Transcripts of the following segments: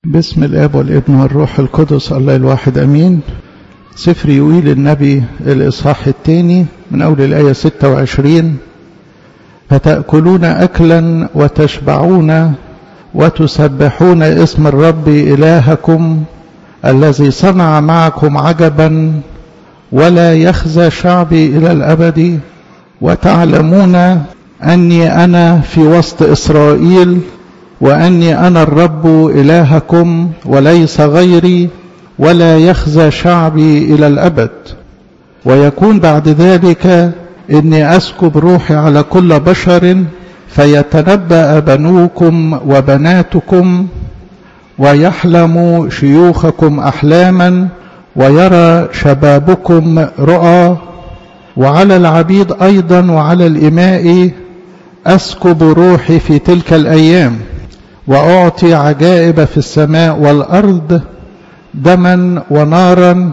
باسم الاب والابن والروح القدس الله الواحد امين سفر يويل النبي الاصحاح الثاني من اول الايه 26 فتاكلون اكلا وتشبعون وتسبحون اسم الرب الهكم الذي صنع معكم عجبا ولا يخزى شعبي الى الابد وتعلمون اني انا في وسط اسرائيل واني انا الرب الهكم وليس غيري ولا يخزى شعبي الى الابد ويكون بعد ذلك اني اسكب روحي على كل بشر فيتنبا بنوكم وبناتكم ويحلم شيوخكم احلاما ويرى شبابكم رؤى وعلى العبيد ايضا وعلى الاماء اسكب روحي في تلك الايام واعطي عجائب في السماء والارض دما ونارا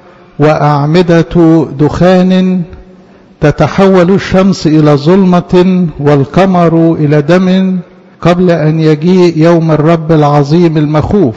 واعمده دخان تتحول الشمس الى ظلمه والقمر الى دم قبل ان يجيء يوم الرب العظيم المخوف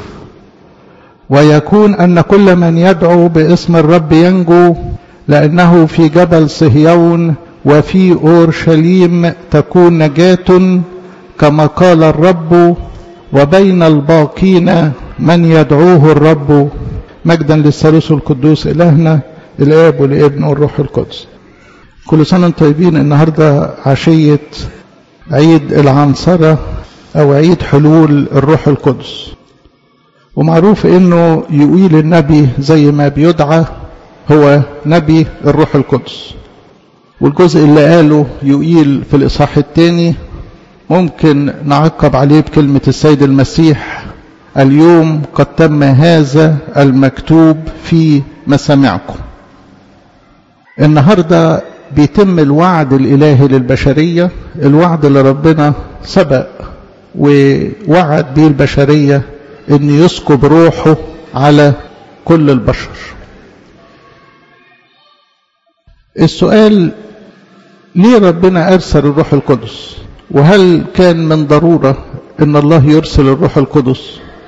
ويكون ان كل من يدعو باسم الرب ينجو لانه في جبل صهيون وفي اورشليم تكون نجاه كما قال الرب وبين الباقين من يدعوه الرب مجدا للثالوث القدوس الهنا الاب والابن والروح القدس كل سنه وانتم طيبين النهارده عشيه عيد العنصره او عيد حلول الروح القدس ومعروف انه يقيل النبي زي ما بيدعى هو نبي الروح القدس والجزء اللي قاله يقيل في الاصحاح الثاني ممكن نعقب عليه بكلمة السيد المسيح اليوم قد تم هذا المكتوب في مسامعكم النهاردة بيتم الوعد الإلهي للبشرية الوعد اللي ربنا سبق ووعد به البشرية أن يسكب روحه على كل البشر السؤال ليه ربنا أرسل الروح القدس وهل كان من ضرورة ان الله يرسل الروح القدس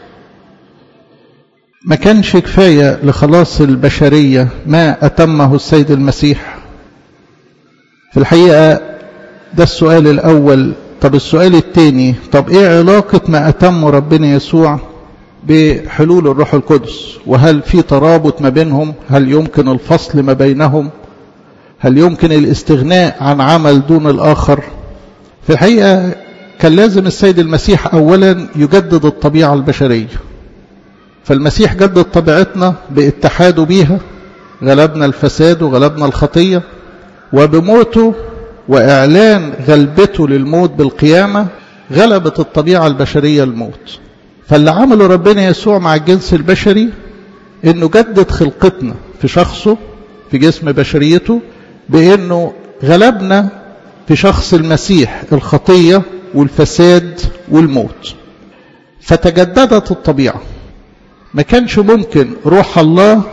ما كانش كفاية لخلاص البشرية ما أتمه السيد المسيح في الحقيقة ده السؤال الأول طب السؤال الثاني طب إيه علاقة ما أتمه ربنا يسوع بحلول الروح القدس وهل في ترابط ما بينهم هل يمكن الفصل ما بينهم هل يمكن الاستغناء عن عمل دون الآخر في الحقيقة كان لازم السيد المسيح أولا يجدد الطبيعة البشرية فالمسيح جدد طبيعتنا باتحاده بيها غلبنا الفساد وغلبنا الخطية وبموته وإعلان غلبته للموت بالقيامة غلبت الطبيعة البشرية الموت فاللي عمله ربنا يسوع مع الجنس البشري انه جدد خلقتنا في شخصه في جسم بشريته بانه غلبنا في شخص المسيح الخطية والفساد والموت فتجددت الطبيعة ما كانش ممكن روح الله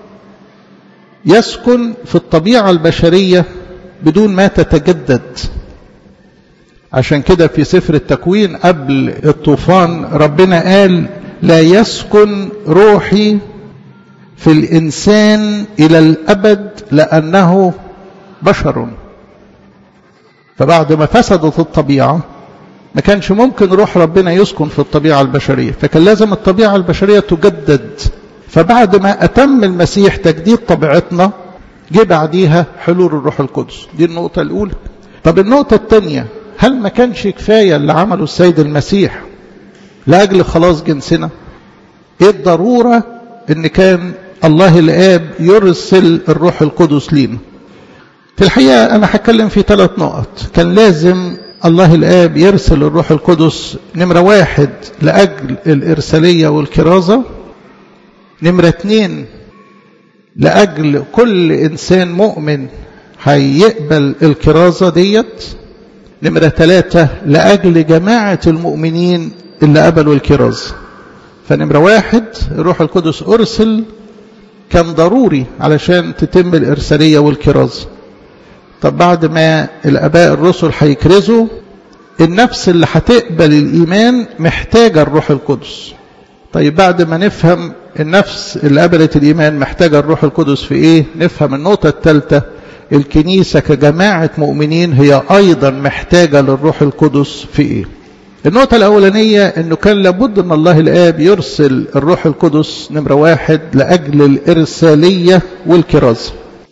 يسكن في الطبيعة البشرية بدون ما تتجدد عشان كده في سفر التكوين قبل الطوفان ربنا قال لا يسكن روحي في الإنسان إلى الأبد لأنه بشر فبعد ما فسدت الطبيعة ما كانش ممكن روح ربنا يسكن في الطبيعة البشرية فكان لازم الطبيعة البشرية تجدد فبعد ما أتم المسيح تجديد طبيعتنا جه بعديها حلول الروح القدس دي النقطة الأولى طب النقطة الثانية هل ما كانش كفاية اللي عمله السيد المسيح لأجل خلاص جنسنا ايه الضرورة ان كان الله الآب يرسل الروح القدس لينا في الحقيقة أنا هتكلم في ثلاث نقط كان لازم الله الآب يرسل الروح القدس نمرة واحد لأجل الإرسالية والكرازة نمرة اتنين لأجل كل إنسان مؤمن هيقبل الكرازة ديت نمرة ثلاثة لأجل جماعة المؤمنين اللي قبلوا الكرازة فنمرة واحد الروح القدس أرسل كان ضروري علشان تتم الإرسالية والكرازة طب بعد ما الاباء الرسل هيكرزوا النفس اللي هتقبل الايمان محتاجه الروح القدس طيب بعد ما نفهم النفس اللي قبلت الإيمان محتاجة الروح القدس في إيه نفهم النقطة الثالثة الكنيسة كجماعة مؤمنين هي أيضا محتاجة للروح القدس في إيه النقطة الأولانية أنه كان لابد أن الله الآب يرسل الروح القدس نمرة واحد لأجل الإرسالية والكرازة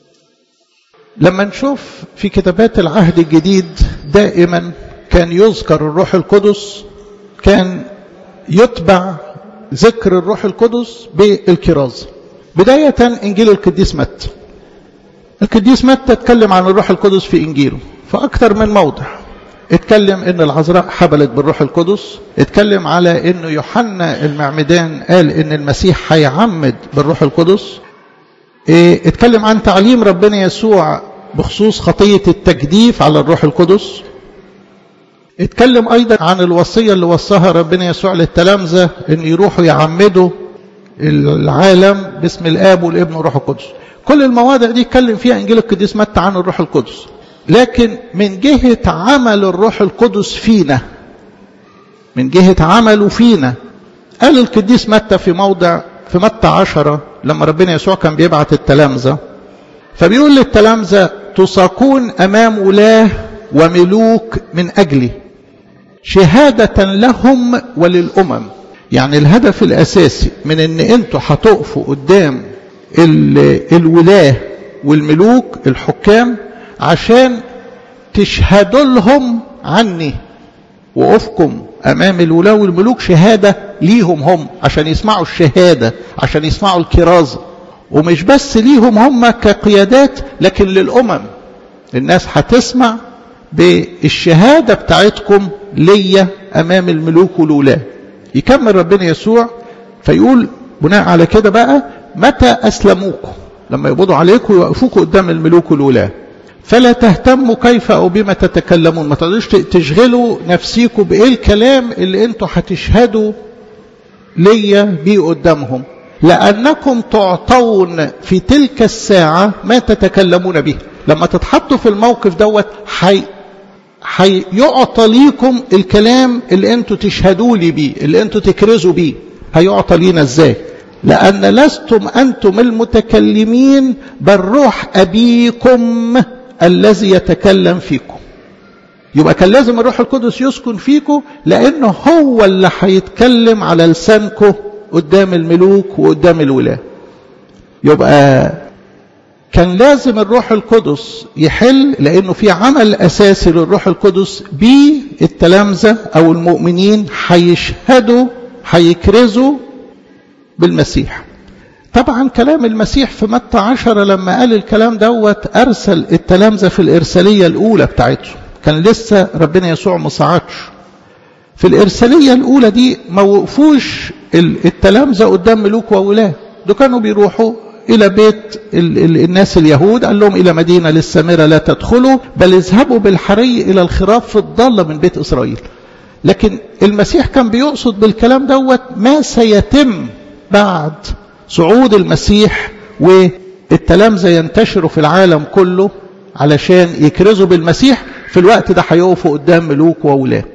لما نشوف في كتابات العهد الجديد دائما كان يذكر الروح القدس كان يتبع ذكر الروح القدس بالكرازة بداية إنجيل القديس متى القديس متى اتكلم عن الروح القدس في إنجيله فأكثر من موضع اتكلم ان العذراء حبلت بالروح القدس اتكلم على انه يوحنا المعمدان قال ان المسيح هيعمد بالروح القدس اه اتكلم عن تعليم ربنا يسوع بخصوص خطية التجديف على الروح القدس اتكلم ايضا عن الوصية اللي وصاها ربنا يسوع للتلامذة ان يروحوا يعمدوا العالم باسم الاب والابن والروح القدس كل المواضع دي اتكلم فيها انجيل القديس متى عن الروح القدس لكن من جهة عمل الروح القدس فينا من جهة عمله فينا قال القديس متى في موضع في متى عشرة لما ربنا يسوع كان بيبعت التلامذة فبيقول للتلامذة تساقون أمام ولاه وملوك من أجلي شهادة لهم وللأمم يعني الهدف الأساسي من أن أنتوا هتقفوا قدام الولاه والملوك الحكام عشان تشهدوا لهم عني وقفكم امام الولاة والملوك شهاده ليهم هم عشان يسمعوا الشهاده عشان يسمعوا الكرازه ومش بس ليهم هم كقيادات لكن للامم الناس هتسمع بالشهاده بتاعتكم ليا امام الملوك والولاة يكمل ربنا يسوع فيقول بناء على كده بقى متى اسلموكم لما يقبضوا عليكم ويوقفوكم قدام الملوك والولاة فلا تهتموا كيف او بما تتكلمون ما تقدروش تشغلوا نفسيكم بايه الكلام اللي انتوا هتشهدوا ليا بيه قدامهم لانكم تعطون في تلك الساعه ما تتكلمون به لما تتحطوا في الموقف دوت حي هيعطى ليكم الكلام اللي انتوا تشهدوا لي بيه اللي انتوا تكرزوا بيه هيعطى لينا ازاي لان لستم انتم المتكلمين بل روح ابيكم الذي يتكلم فيكم يبقى كان لازم الروح القدس يسكن فيكم لانه هو اللي هيتكلم على لسانكم قدام الملوك وقدام الولاة يبقى كان لازم الروح القدس يحل لانه في عمل اساسي للروح القدس بالتلامذه او المؤمنين هيشهدوا هيكرزوا بالمسيح طبعا كلام المسيح في متى عشرة لما قال الكلام دوت أرسل التلامذة في الإرسالية الأولى بتاعته كان لسه ربنا يسوع ما صعدش في الإرسالية الأولى دي ما وقفوش التلامذة قدام ملوك وولاة دول كانوا بيروحوا إلى بيت ال ال الناس اليهود قال لهم إلى مدينة للسامرة لا تدخلوا بل اذهبوا بالحري إلى الخراب في الضالة من بيت إسرائيل لكن المسيح كان بيقصد بالكلام دوت ما سيتم بعد صعود المسيح والتلامذة ينتشروا في العالم كله علشان يكرزوا بالمسيح في الوقت ده هيقفوا قدام ملوك وولاة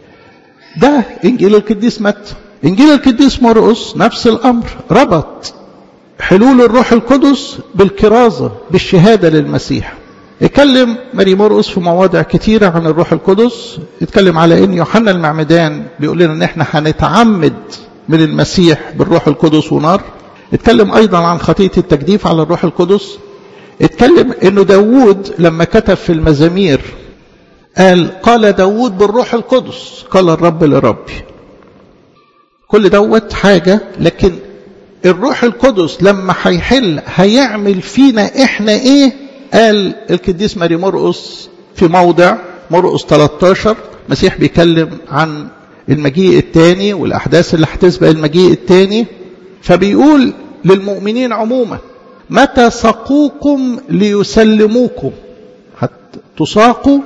ده انجيل القديس متى انجيل القديس مرقس نفس الامر ربط حلول الروح القدس بالكرازة بالشهادة للمسيح اتكلم ماري مرقس في مواضع كتيرة عن الروح القدس اتكلم على ان يوحنا المعمدان بيقول لنا ان احنا هنتعمد من المسيح بالروح القدس ونار اتكلم ايضا عن خطية التجديف على الروح القدس اتكلم انه داوود لما كتب في المزامير قال قال داوود بالروح القدس قال الرب لربي كل دوت حاجة لكن الروح القدس لما هيحل هيعمل فينا احنا ايه قال القديس ماري مرقس في موضع مرقس 13 مسيح بيكلم عن المجيء الثاني والاحداث اللي هتسبق المجيء الثاني فبيقول للمؤمنين عموما متى سقوكم ليسلموكم هتساقوا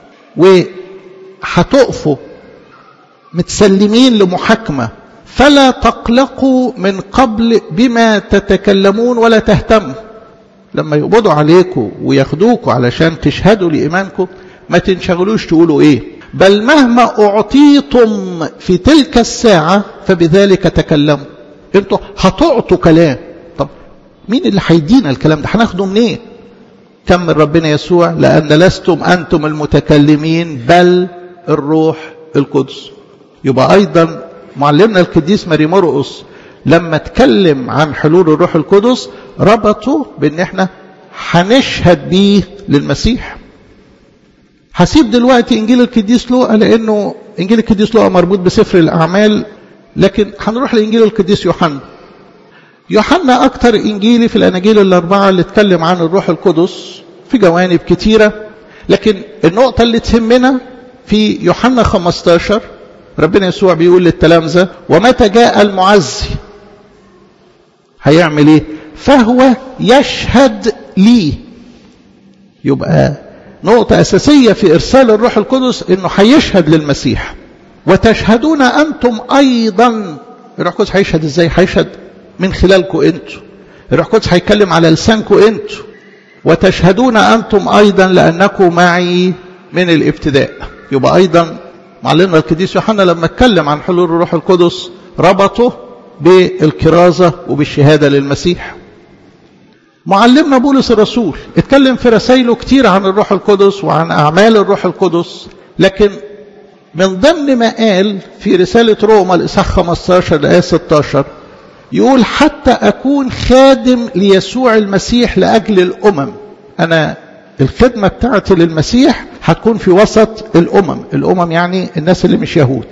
وهتقفوا متسلمين لمحاكمة فلا تقلقوا من قبل بما تتكلمون ولا تهتموا لما يقبضوا عليكم وياخدوكوا علشان تشهدوا لإيمانكم ما تنشغلوش تقولوا ايه بل مهما أعطيتم في تلك الساعة فبذلك تكلموا انتوا هتعطوا كلام طب مين اللي هيدينا الكلام ده هناخده منين كمل ربنا يسوع لأن لستم أنتم المتكلمين بل الروح القدس يبقى أيضا معلمنا القديس ماري مرقس لما اتكلم عن حلول الروح القدس ربطه بان احنا هنشهد بيه للمسيح هسيب دلوقتي انجيل القديس لوقا لانه انجيل القديس لوقا مربوط بسفر الاعمال لكن هنروح لانجيل القديس يوحنا يوحنا اكتر انجيلي في الاناجيل الاربعه اللي اتكلم عن الروح القدس في جوانب كتيره لكن النقطه اللي تهمنا في يوحنا 15 ربنا يسوع بيقول للتلامذة ومتى جاء المعزي هيعمل ايه فهو يشهد لي يبقى نقطة أساسية في إرسال الروح القدس إنه هيشهد للمسيح وتشهدون أنتم أيضا الروح القدس هيشهد إزاي؟ هيشهد من خلالكم أنتوا الروح القدس هيتكلم على لسانكم أنتوا وتشهدون أنتم أيضا لأنكم معي من الابتداء يبقى أيضا معلمنا القديس يوحنا لما اتكلم عن حلول الروح القدس ربطه بالكرازة وبالشهادة للمسيح معلمنا بولس الرسول اتكلم في رسائله كتير عن الروح القدس وعن أعمال الروح القدس لكن من ضمن ما قال في رسالة روما الإصحاح 15 لآية 16 يقول حتى أكون خادم ليسوع المسيح لأجل الأمم أنا الخدمة بتاعتي للمسيح هتكون في وسط الأمم الأمم يعني الناس اللي مش يهود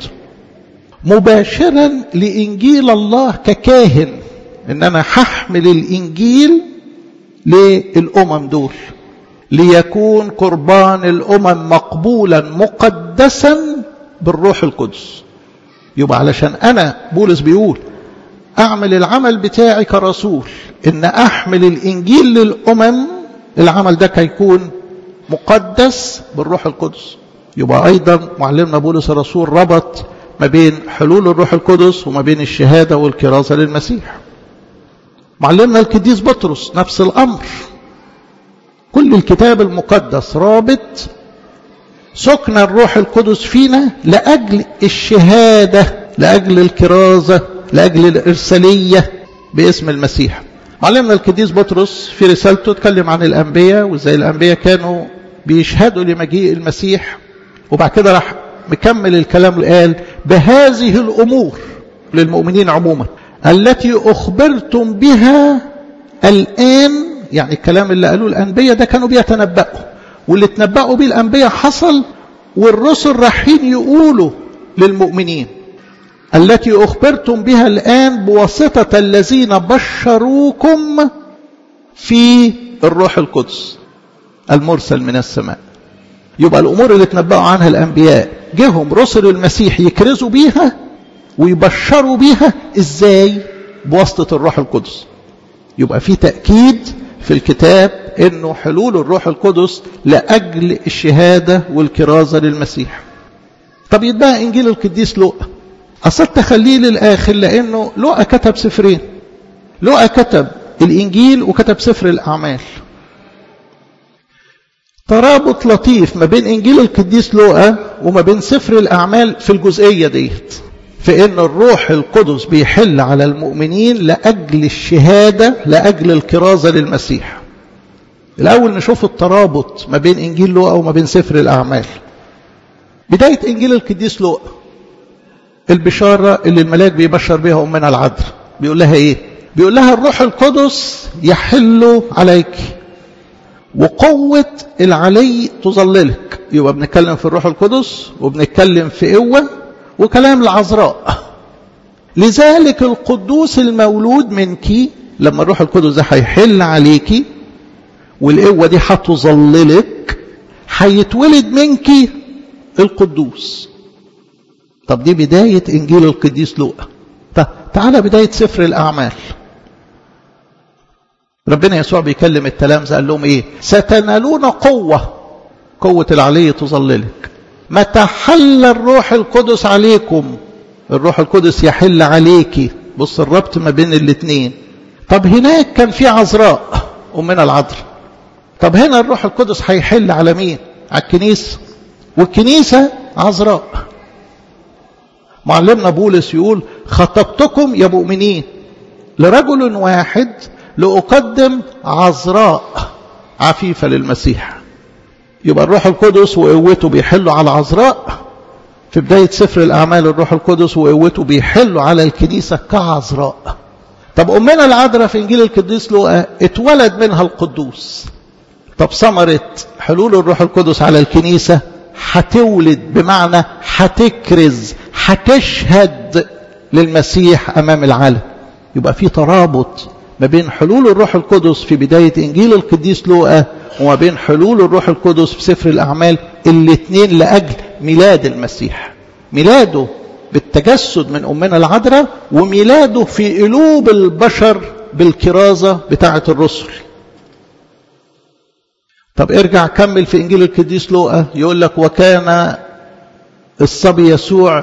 مباشرا لإنجيل الله ككاهن إن أنا هحمل الإنجيل للأمم دول ليكون قربان الأمم مقبولا مقدسا بالروح القدس يبقى علشان أنا بولس بيقول أعمل العمل بتاعي كرسول إن أحمل الإنجيل للأمم العمل ده هيكون مقدس بالروح القدس يبقى أيضا معلمنا بولس الرسول ربط ما بين حلول الروح القدس وما بين الشهادة والكرازة للمسيح معلمنا القديس بطرس نفس الأمر كل الكتاب المقدس رابط سكن الروح القدس فينا لأجل الشهادة لأجل الكرازة لأجل الإرسالية باسم المسيح معلمنا القديس بطرس في رسالته اتكلم عن الأنبياء وازاي الأنبياء كانوا بيشهدوا لمجيء المسيح وبعد كده راح مكمل الكلام اللي قال بهذه الأمور للمؤمنين عموما التي أخبرتم بها الآن يعني الكلام اللي قالوه الأنبياء ده كانوا بيتنبأوا واللي تنبأوا به الأنبياء حصل والرسل رايحين يقولوا للمؤمنين التي أخبرتم بها الآن بواسطة الذين بشروكم في الروح القدس المرسل من السماء يبقى الأمور اللي تنبأوا عنها الأنبياء جهم رسل المسيح يكرزوا بيها ويبشروا بيها إزاي بواسطة الروح القدس يبقى في تأكيد في الكتاب انه حلول الروح القدس لاجل الشهاده والكرازه للمسيح. طب يتبقى انجيل القديس لوقا. اصل تخليه للاخر لانه لوقا كتب سفرين. لوقا كتب الانجيل وكتب سفر الاعمال. ترابط لطيف ما بين انجيل القديس لوقا وما بين سفر الاعمال في الجزئيه ديت. في ان الروح القدس بيحل على المؤمنين لاجل الشهاده لاجل الكرازه للمسيح. الأول نشوف الترابط ما بين إنجيل لوقا وما بين سفر الأعمال بداية إنجيل القديس لوقا البشارة اللي الملاك بيبشر بها أمنا العذراء بيقول لها إيه بيقول لها الروح القدس يحل عليك وقوة العلي تظللك يبقى بنتكلم في الروح القدس وبنتكلم في قوة وكلام العذراء لذلك القدوس المولود منك لما الروح القدس ده هيحل عليكي والقوة دي هتظللك هيتولد منك القدوس طب دي بداية إنجيل القديس لوقا طب تعالى بداية سفر الأعمال ربنا يسوع بيكلم التلامذة قال لهم إيه ستنالون قوة قوة العلي تظللك متى حل الروح القدس عليكم الروح القدس يحل عليكي بص الربط ما بين الاثنين طب هناك كان في عذراء أمنا العذراء طب هنا الروح القدس هيحل على مين على الكنيسة والكنيسة عذراء معلمنا بولس يقول خطبتكم يا مؤمنين لرجل واحد لأقدم عذراء عفيفة للمسيح يبقى الروح القدس وقوته بيحلوا على عذراء في بداية سفر الأعمال الروح القدس وقوته بيحلوا على الكنيسة كعذراء طب أمنا العذراء في إنجيل القديس لوقا اتولد منها القدوس طب ثمرة حلول الروح القدس على الكنيسة هتولد بمعنى هتكرز هتشهد للمسيح أمام العالم يبقى في ترابط ما بين حلول الروح القدس في بداية إنجيل القديس لوقا وما بين حلول الروح القدس في سفر الأعمال الاثنين لأجل ميلاد المسيح ميلاده بالتجسد من أمنا العذراء وميلاده في قلوب البشر بالكرازة بتاعة الرسل طب ارجع كمل في إنجيل القديس لوقا يقول لك وكان الصبي يسوع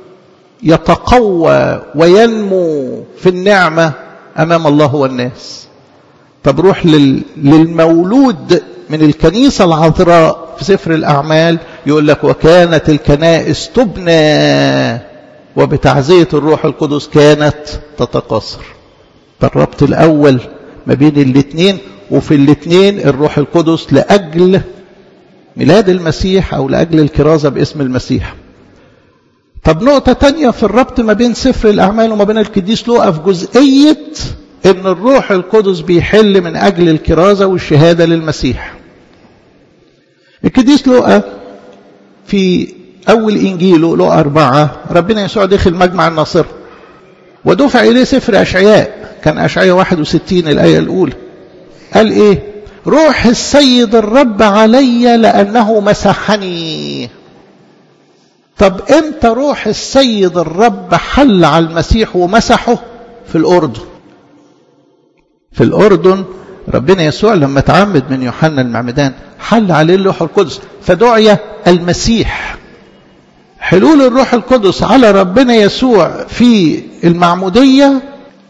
يتقوى وينمو في النعمة أمام الله والناس طب روح لل... للمولود من الكنيسة العذراء في سفر الأعمال يقول لك وكانت الكنائس تبنى وبتعزية الروح القدس كانت تتقاصر الربط الأول ما بين الاثنين وفي الاثنين الروح القدس لأجل ميلاد المسيح أو لأجل الكرازة باسم المسيح طب نقطة تانية في الربط ما بين سفر الأعمال وما بين القديس لوقا في جزئية إن الروح القدس بيحل من أجل الكرازة والشهادة للمسيح القديس لوقا في أول إنجيله لوقا أربعة ربنا يسوع دخل مجمع الناصرة ودفع إليه سفر أشعياء كان أشعياء 61 الآية الأولى قال إيه روح السيد الرب علي لأنه مسحني طب امتى روح السيد الرب حل على المسيح ومسحه في الأردن في الأردن ربنا يسوع لما تعمد من يوحنا المعمدان حل عليه اللوح القدس فدعي المسيح حلول الروح القدس على ربنا يسوع في المعمودية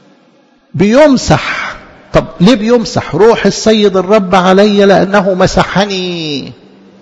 بيمسح طب ليه بيمسح روح السيد الرب علي لأنه مسحني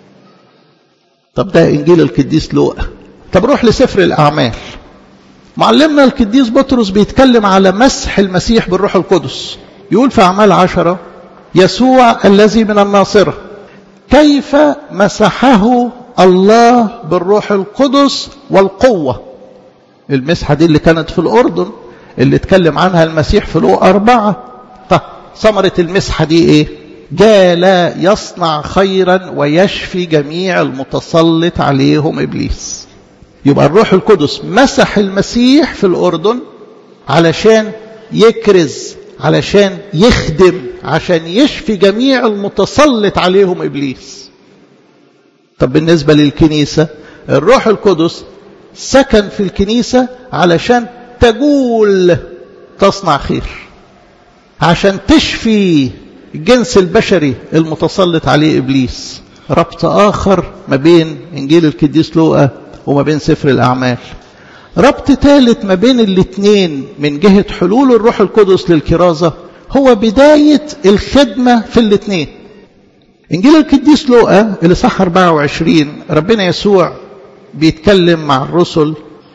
طب ده إنجيل القديس لوقا طب روح لسفر الأعمال معلمنا القديس بطرس بيتكلم على مسح المسيح بالروح القدس يقول في أعمال عشرة يسوع الذي من الناصرة كيف مسحه الله بالروح القدس والقوة المسحة دي اللي كانت في الأردن اللي اتكلم عنها المسيح في لو أربعة طب ثمرة المسحة دي ايه جال يصنع خيرا ويشفي جميع المتسلط عليهم إبليس يبقى الروح القدس مسح المسيح في الأردن علشان يكرز علشان يخدم عشان يشفي جميع المتسلط عليهم إبليس طب بالنسبة للكنيسة الروح القدس سكن في الكنيسة علشان تجول تصنع خير عشان تشفي الجنس البشري المتسلط عليه إبليس ربط آخر ما بين إنجيل القديس لوقا وما بين سفر الأعمال ربط ثالث ما بين الاثنين من جهة حلول الروح القدس للكرازة هو بداية الخدمة في الاثنين إنجيل القديس لوقا اللي صح 24 ربنا يسوع بيتكلم مع الرسل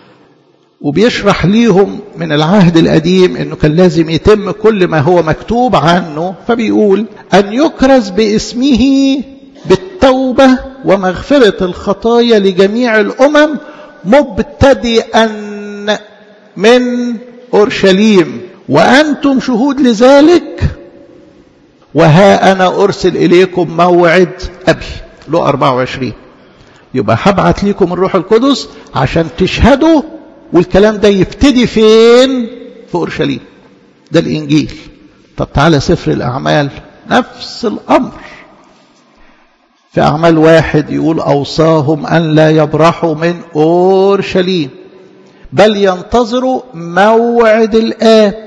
وبيشرح ليهم من العهد القديم انه كان لازم يتم كل ما هو مكتوب عنه فبيقول ان يكرز باسمه بالتوبة ومغفرة الخطايا لجميع الامم مبتدئا من اورشليم وانتم شهود لذلك وها انا ارسل اليكم موعد ابي لو 24 يبقى هبعت ليكم الروح القدس عشان تشهدوا والكلام ده يبتدي فين في اورشليم ده الانجيل طب تعالى سفر الاعمال نفس الامر في اعمال واحد يقول اوصاهم ان لا يبرحوا من اورشليم بل ينتظروا موعد الاب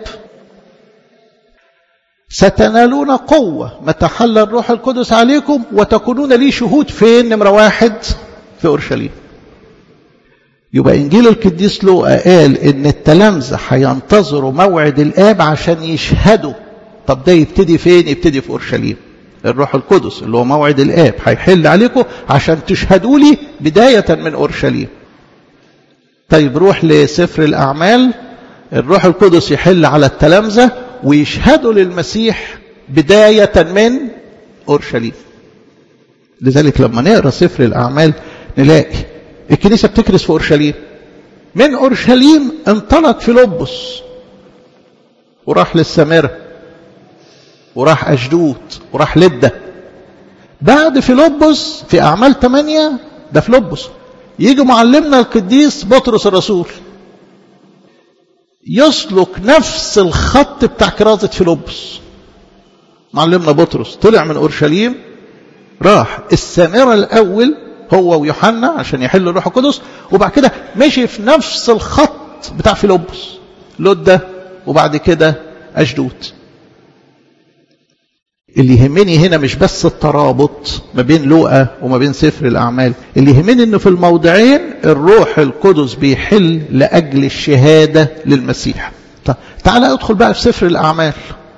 ستنالون قوة متى حل الروح القدس عليكم وتكونون لي شهود فين نمرة واحد في أورشليم يبقى إنجيل القديس لوقا قال إن التلامذة هينتظروا موعد الآب عشان يشهدوا طب ده يبتدي فين؟ يبتدي في أورشليم الروح القدس اللي هو موعد الآب هيحل عليكم عشان تشهدوا لي بداية من أورشليم طيب روح لسفر الأعمال الروح القدس يحل على التلامذة ويشهدوا للمسيح بداية من أورشليم لذلك لما نقرأ سفر الأعمال نلاقي الكنيسة بتكرس في أورشليم من أورشليم انطلق فيلبس وراح للسامرة وراح أشدود وراح لدة بعد فيلبس في أعمال 8 ده فيلبس يجي معلمنا القديس بطرس الرسول يسلك نفس الخط بتاع كرازة فيلبس معلمنا بطرس طلع من أورشليم راح السامرة الأول هو ويوحنا عشان يحل الروح القدس وبعد كده مشي في نفس الخط بتاع فيلبس لدة وبعد كده أشدود اللي يهمني هنا مش بس الترابط ما بين لوقا وما بين سفر الأعمال اللي يهمني انه في الموضعين الروح القدس بيحل لأجل الشهادة للمسيح طيب تعال ادخل بقى في سفر الأعمال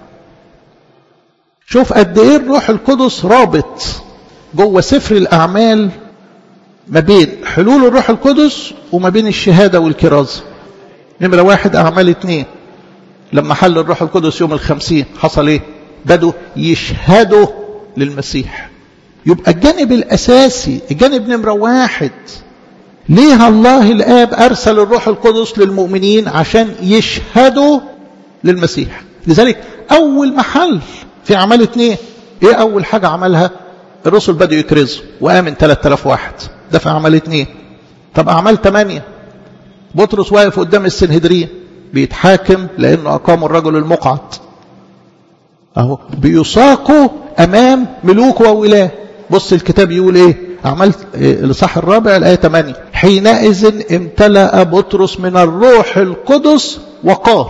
شوف قد ايه الروح القدس رابط جوه سفر الأعمال ما بين حلول الروح القدس وما بين الشهادة والكرازة نمرة واحد أعمال اتنين لما حل الروح القدس يوم الخمسين حصل ايه بدوا يشهدوا للمسيح يبقى الجانب الأساسي الجانب نمرة واحد ليه الله الآب أرسل الروح القدس للمؤمنين عشان يشهدوا للمسيح لذلك أول محل في أعمال اتنين إيه أول حاجة عملها الرسل بدأوا يكرزوا وآمن 3000 واحد ده في أعمال اتنين طب أعمال ثمانية بطرس واقف قدام السنهدرين بيتحاكم لأنه أقام الرجل المقعد اهو بيساقوا امام ملوك وولاه بص الكتاب يقول ايه عملت الاصحاح الرابع الايه 8 حينئذ امتلأ بطرس من الروح القدس وقال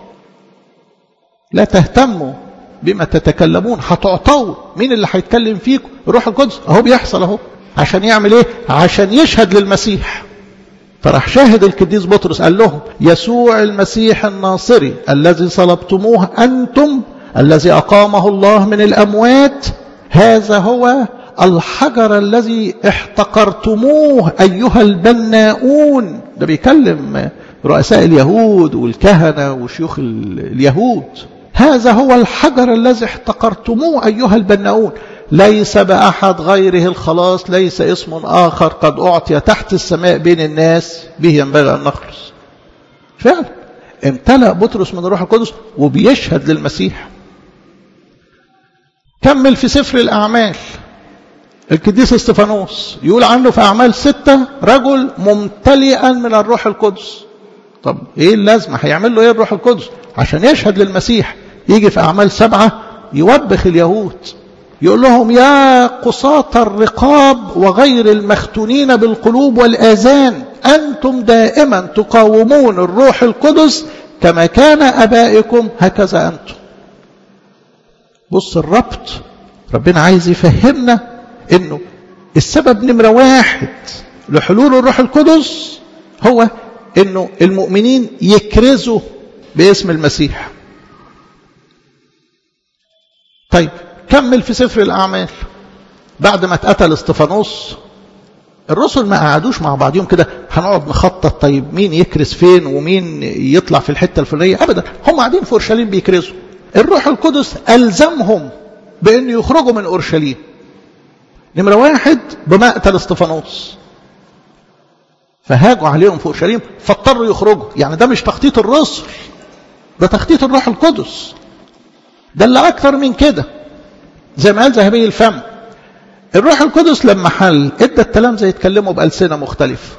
لا تهتموا بما تتكلمون هتعطوا مين اللي هيتكلم فيكم الروح القدس اهو بيحصل اهو عشان يعمل ايه عشان يشهد للمسيح فراح شاهد القديس بطرس قال لهم يسوع المسيح الناصري الذي صلبتموه انتم الذي أقامه الله من الأموات هذا هو الحجر الذي احتقرتموه أيها البناؤون ده بيكلم رؤساء اليهود والكهنة وشيوخ اليهود هذا هو الحجر الذي احتقرتموه أيها البناؤون ليس بأحد غيره الخلاص ليس اسم آخر قد أعطي تحت السماء بين الناس به ينبغي أن نخلص فعلا امتلأ بطرس من الروح القدس وبيشهد للمسيح كمل في سفر الأعمال القديس استفانوس يقول عنه في أعمال ستة رجل ممتلئا من الروح القدس طب ايه اللازمة هيعمل له ايه الروح القدس عشان يشهد للمسيح يجي في أعمال سبعة يوبخ اليهود يقول لهم يا قصاة الرقاب وغير المختونين بالقلوب والآذان أنتم دائما تقاومون الروح القدس كما كان أبائكم هكذا أنتم بص الربط ربنا عايز يفهمنا انه السبب نمرة واحد لحلول الروح القدس هو انه المؤمنين يكرزوا باسم المسيح طيب كمل في سفر الأعمال بعد ما اتقتل استفانوس الرسل ما قعدوش مع بعضهم كده هنقعد نخطط طيب مين يكرز فين ومين يطلع في الحته الفلانيه ابدا هم قاعدين في اورشليم بيكرزوا الروح القدس الزمهم بان يخرجوا من اورشليم نمره واحد بمقتل استفانوس فهاجوا عليهم في اورشليم فاضطروا يخرجوا يعني ده مش تخطيط الرسل ده تخطيط الروح القدس ده اللي اكثر من كده زي ما قال ذهبي الفم الروح القدس لما حل ادى التلامذة يتكلموا بألسنة مختلفة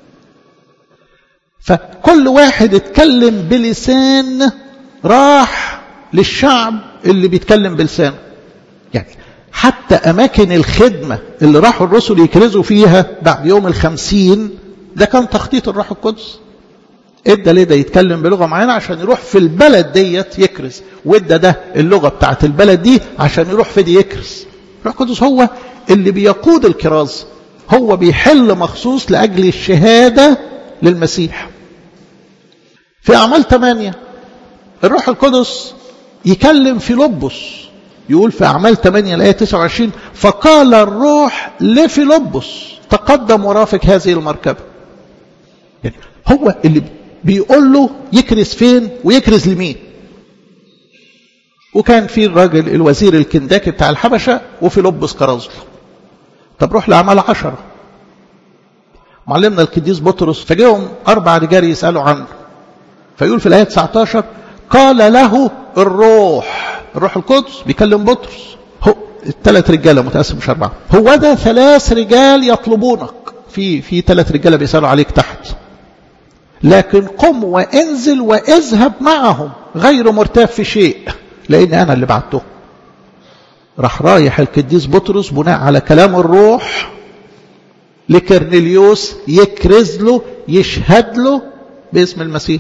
فكل واحد اتكلم بلسان راح للشعب اللي بيتكلم بلسانه يعني حتى أماكن الخدمة اللي راحوا الرسل يكرزوا فيها بعد يوم الخمسين ده كان تخطيط الروح القدس ادى ليه ده يتكلم بلغة معينة عشان يروح في البلد ديت يكرز وادى ده اللغة بتاعت البلد دي عشان يروح في دي يكرز الروح القدس هو اللي بيقود الكراز هو بيحل مخصوص لأجل الشهادة للمسيح في أعمال 8 الروح القدس يكلم في لبس يقول في أعمال 8 الآية 29 فقال الروح لفيلبس تقدم ورافق هذه المركبة يعني هو اللي بيقول له يكرز فين ويكرز لمين وكان في الراجل الوزير الكنداكي بتاع الحبشة وفي لبس كرازل طب روح لأعمال عشرة معلمنا القديس بطرس فجاهم أربع رجال يسألوا عنه فيقول في الآية 19 قال له الروح الروح القدس بيكلم بطرس هو الثلاث رجاله متقسم مش اربعه هو ده ثلاث رجال يطلبونك في في ثلاث رجاله بيسالوا عليك تحت لكن قم وانزل واذهب معهم غير مرتاب في شيء لان انا اللي بعته راح رايح القديس بطرس بناء على كلام الروح لكرنيليوس يكرز له يشهد له باسم المسيح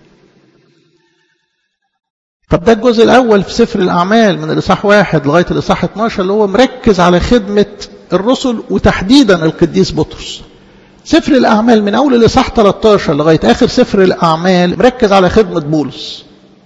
طب ده الجزء الأول في سفر الأعمال من الإصحاح واحد لغاية الإصحاح 12 اللي هو مركز على خدمة الرسل وتحديدا القديس بطرس سفر الأعمال من أول الإصحاح 13 لغاية آخر سفر الأعمال مركز على خدمة بولس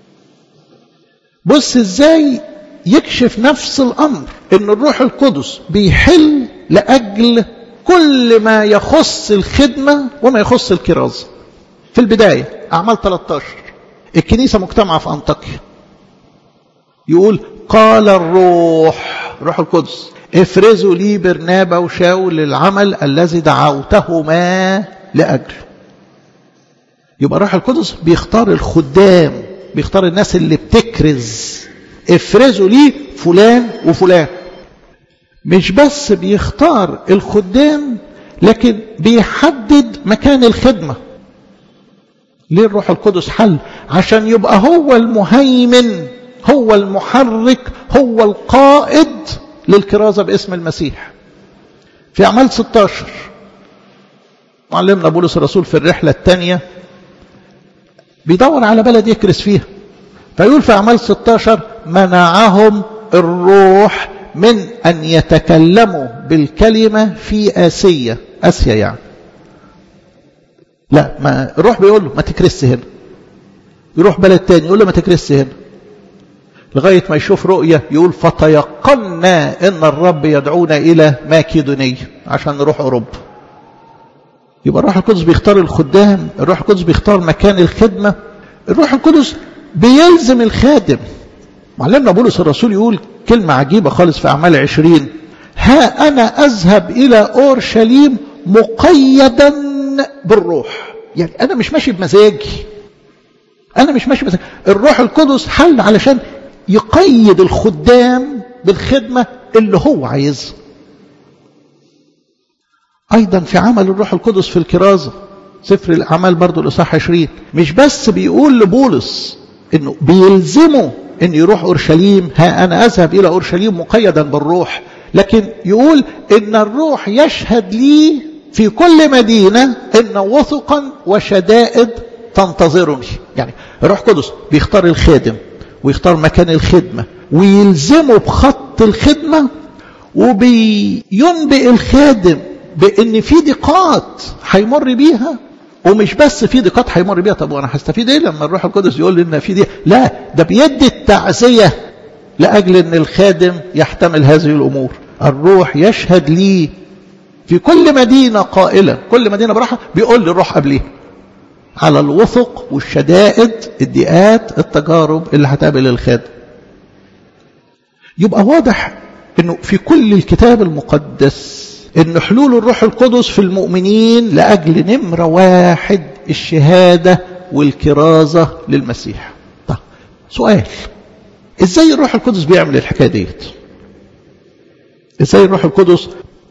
بص إزاي يكشف نفس الأمر إن الروح القدس بيحل لأجل كل ما يخص الخدمة وما يخص الكرازة في البداية أعمال 13 الكنيسة مجتمعة في أنطاكيا يقول قال الروح روح القدس افرزوا لي برنابا وشاول للعمل الذي دعوتهما لأجله يبقى روح القدس بيختار الخدام بيختار الناس اللي بتكرز افرزوا لي فلان وفلان مش بس بيختار الخدام لكن بيحدد مكان الخدمة ليه الروح القدس حل عشان يبقى هو المهيمن هو المحرك هو القائد للكرازة باسم المسيح في أعمال 16 معلمنا بولس الرسول في الرحلة الثانية بيدور على بلد يكرس فيها فيقول في أعمال 16 منعهم الروح من أن يتكلموا بالكلمة في آسيا آسيا يعني لا ما الروح بيقول له ما تكرس هنا يروح بلد تاني يقول له ما تكرس هنا لغاية ما يشوف رؤية يقول فتيقنا إن الرب يدعونا إلى ماكيدونية عشان نروح أوروبا يبقى الروح القدس بيختار الخدام الروح القدس بيختار مكان الخدمة الروح القدس بيلزم الخادم معلمنا بولس الرسول يقول كلمة عجيبة خالص في أعمال عشرين ها أنا أذهب إلى أورشليم مقيدا بالروح يعني أنا مش ماشي بمزاجي أنا مش ماشي بمزاجي الروح القدس حل علشان يقيد الخدام بالخدمة اللي هو عايزها أيضا في عمل الروح القدس في الكرازة سفر الأعمال برضو الإصحاح 20 مش بس بيقول لبولس إنه بيلزمه إن يروح أورشليم ها أنا أذهب إلى أورشليم مقيدا بالروح لكن يقول إن الروح يشهد لي في كل مدينة إن وثقا وشدائد تنتظرني يعني الروح القدس بيختار الخادم ويختار مكان الخدمة ويلزمه بخط الخدمة وبينبئ الخادم بان في ضيقات هيمر بيها ومش بس في ضيقات هيمر بيها طب وانا هستفيد ايه لما الروح القدس يقول لي ان في دي لا ده بيدي التعزيه لاجل ان الخادم يحتمل هذه الامور الروح يشهد لي في كل مدينه قائلا كل مدينه براحه بيقول لي الروح قبليها على الوثق والشدائد الضيقات التجارب اللي هتقابل الخادم يبقى واضح انه في كل الكتاب المقدس ان حلول الروح القدس في المؤمنين لاجل نمره واحد الشهاده والكرازه للمسيح. طيب سؤال ازاي الروح القدس بيعمل الحكايه ديت؟ ازاي الروح القدس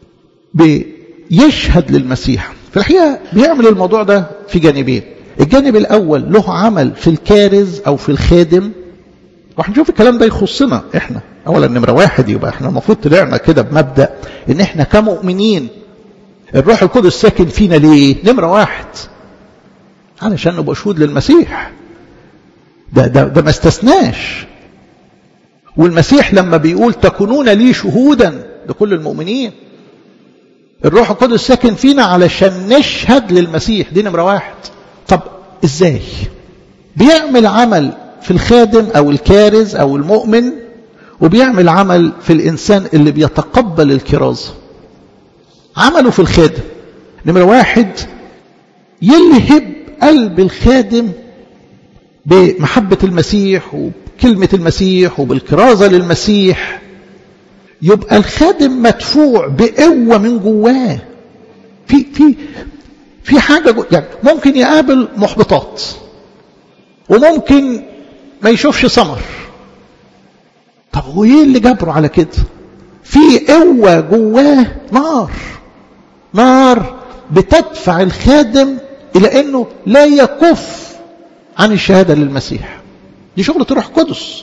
بيشهد للمسيح؟ في الحقيقه بيعمل الموضوع ده في جانبين. الجانب الاول له عمل في الكارز او في الخادم وهنشوف الكلام ده يخصنا احنا اولا نمره واحد يبقى احنا المفروض طلعنا كده بمبدا ان احنا كمؤمنين الروح القدس ساكن فينا ليه؟ نمره واحد علشان نبقى شهود للمسيح ده ده ده ما استثناش والمسيح لما بيقول تكونون لي شهودا لكل المؤمنين الروح القدس ساكن فينا علشان نشهد للمسيح دي نمره واحد طب ازاي؟ بيعمل عمل في الخادم او الكارز او المؤمن وبيعمل عمل في الانسان اللي بيتقبل الكرازه عمله في الخادم نمره واحد يلهب قلب الخادم بمحبة المسيح وبكلمة المسيح وبالكرازة للمسيح يبقى الخادم مدفوع بقوة من جواه في في في حاجة جو يعني ممكن يقابل محبطات وممكن ما يشوفش ثمر طب وايه اللي جبره على كده في قوة جواه نار نار بتدفع الخادم إلى أنه لا يكف عن الشهادة للمسيح دي شغلة روح قدس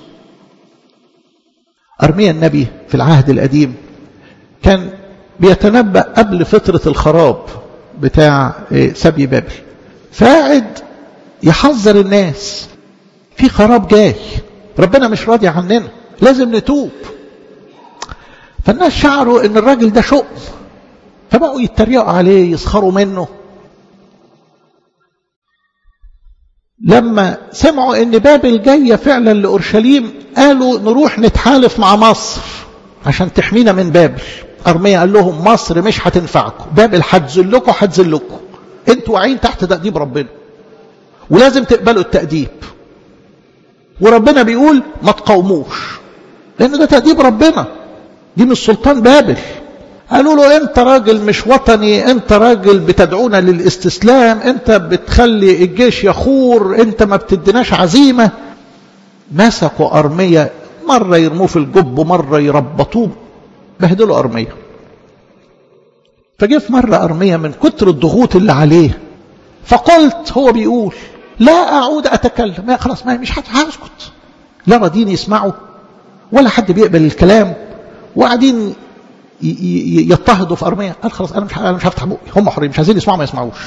أرميا النبي في العهد القديم كان بيتنبأ قبل فترة الخراب بتاع سبي بابل فقاعد يحذر الناس في خراب جاي ربنا مش راضي عننا لازم نتوب فالناس شعروا ان الراجل ده شؤم فبقوا يتريقوا عليه يسخروا منه لما سمعوا ان بابل جايه فعلا لاورشليم قالوا نروح نتحالف مع مصر عشان تحمينا من بابل ارميا قال لهم مصر مش هتنفعكم بابل هتذلكم هتذلكم انتوا واعيين تحت تأديب ربنا ولازم تقبلوا التأديب وربنا بيقول ما تقاوموش لان ده تأديب ربنا دي مش سلطان بابل قالوا له انت راجل مش وطني انت راجل بتدعونا للاستسلام انت بتخلي الجيش يخور انت ما بتديناش عزيمة مسكوا أرمية مرة يرموه في الجب ومرة يربطوه بهدلوا أرمية فجه في مرة أرمية من كتر الضغوط اللي عليه فقلت هو بيقول لا أعود أتكلم ما خلاص ما مش هسكت لا راضين يسمعوا ولا حد بيقبل الكلام وقاعدين يضطهدوا في ارميا قال خلاص انا مش انا مش هفتح بقي هم حرين مش عايزين يسمعوا ما يسمعوش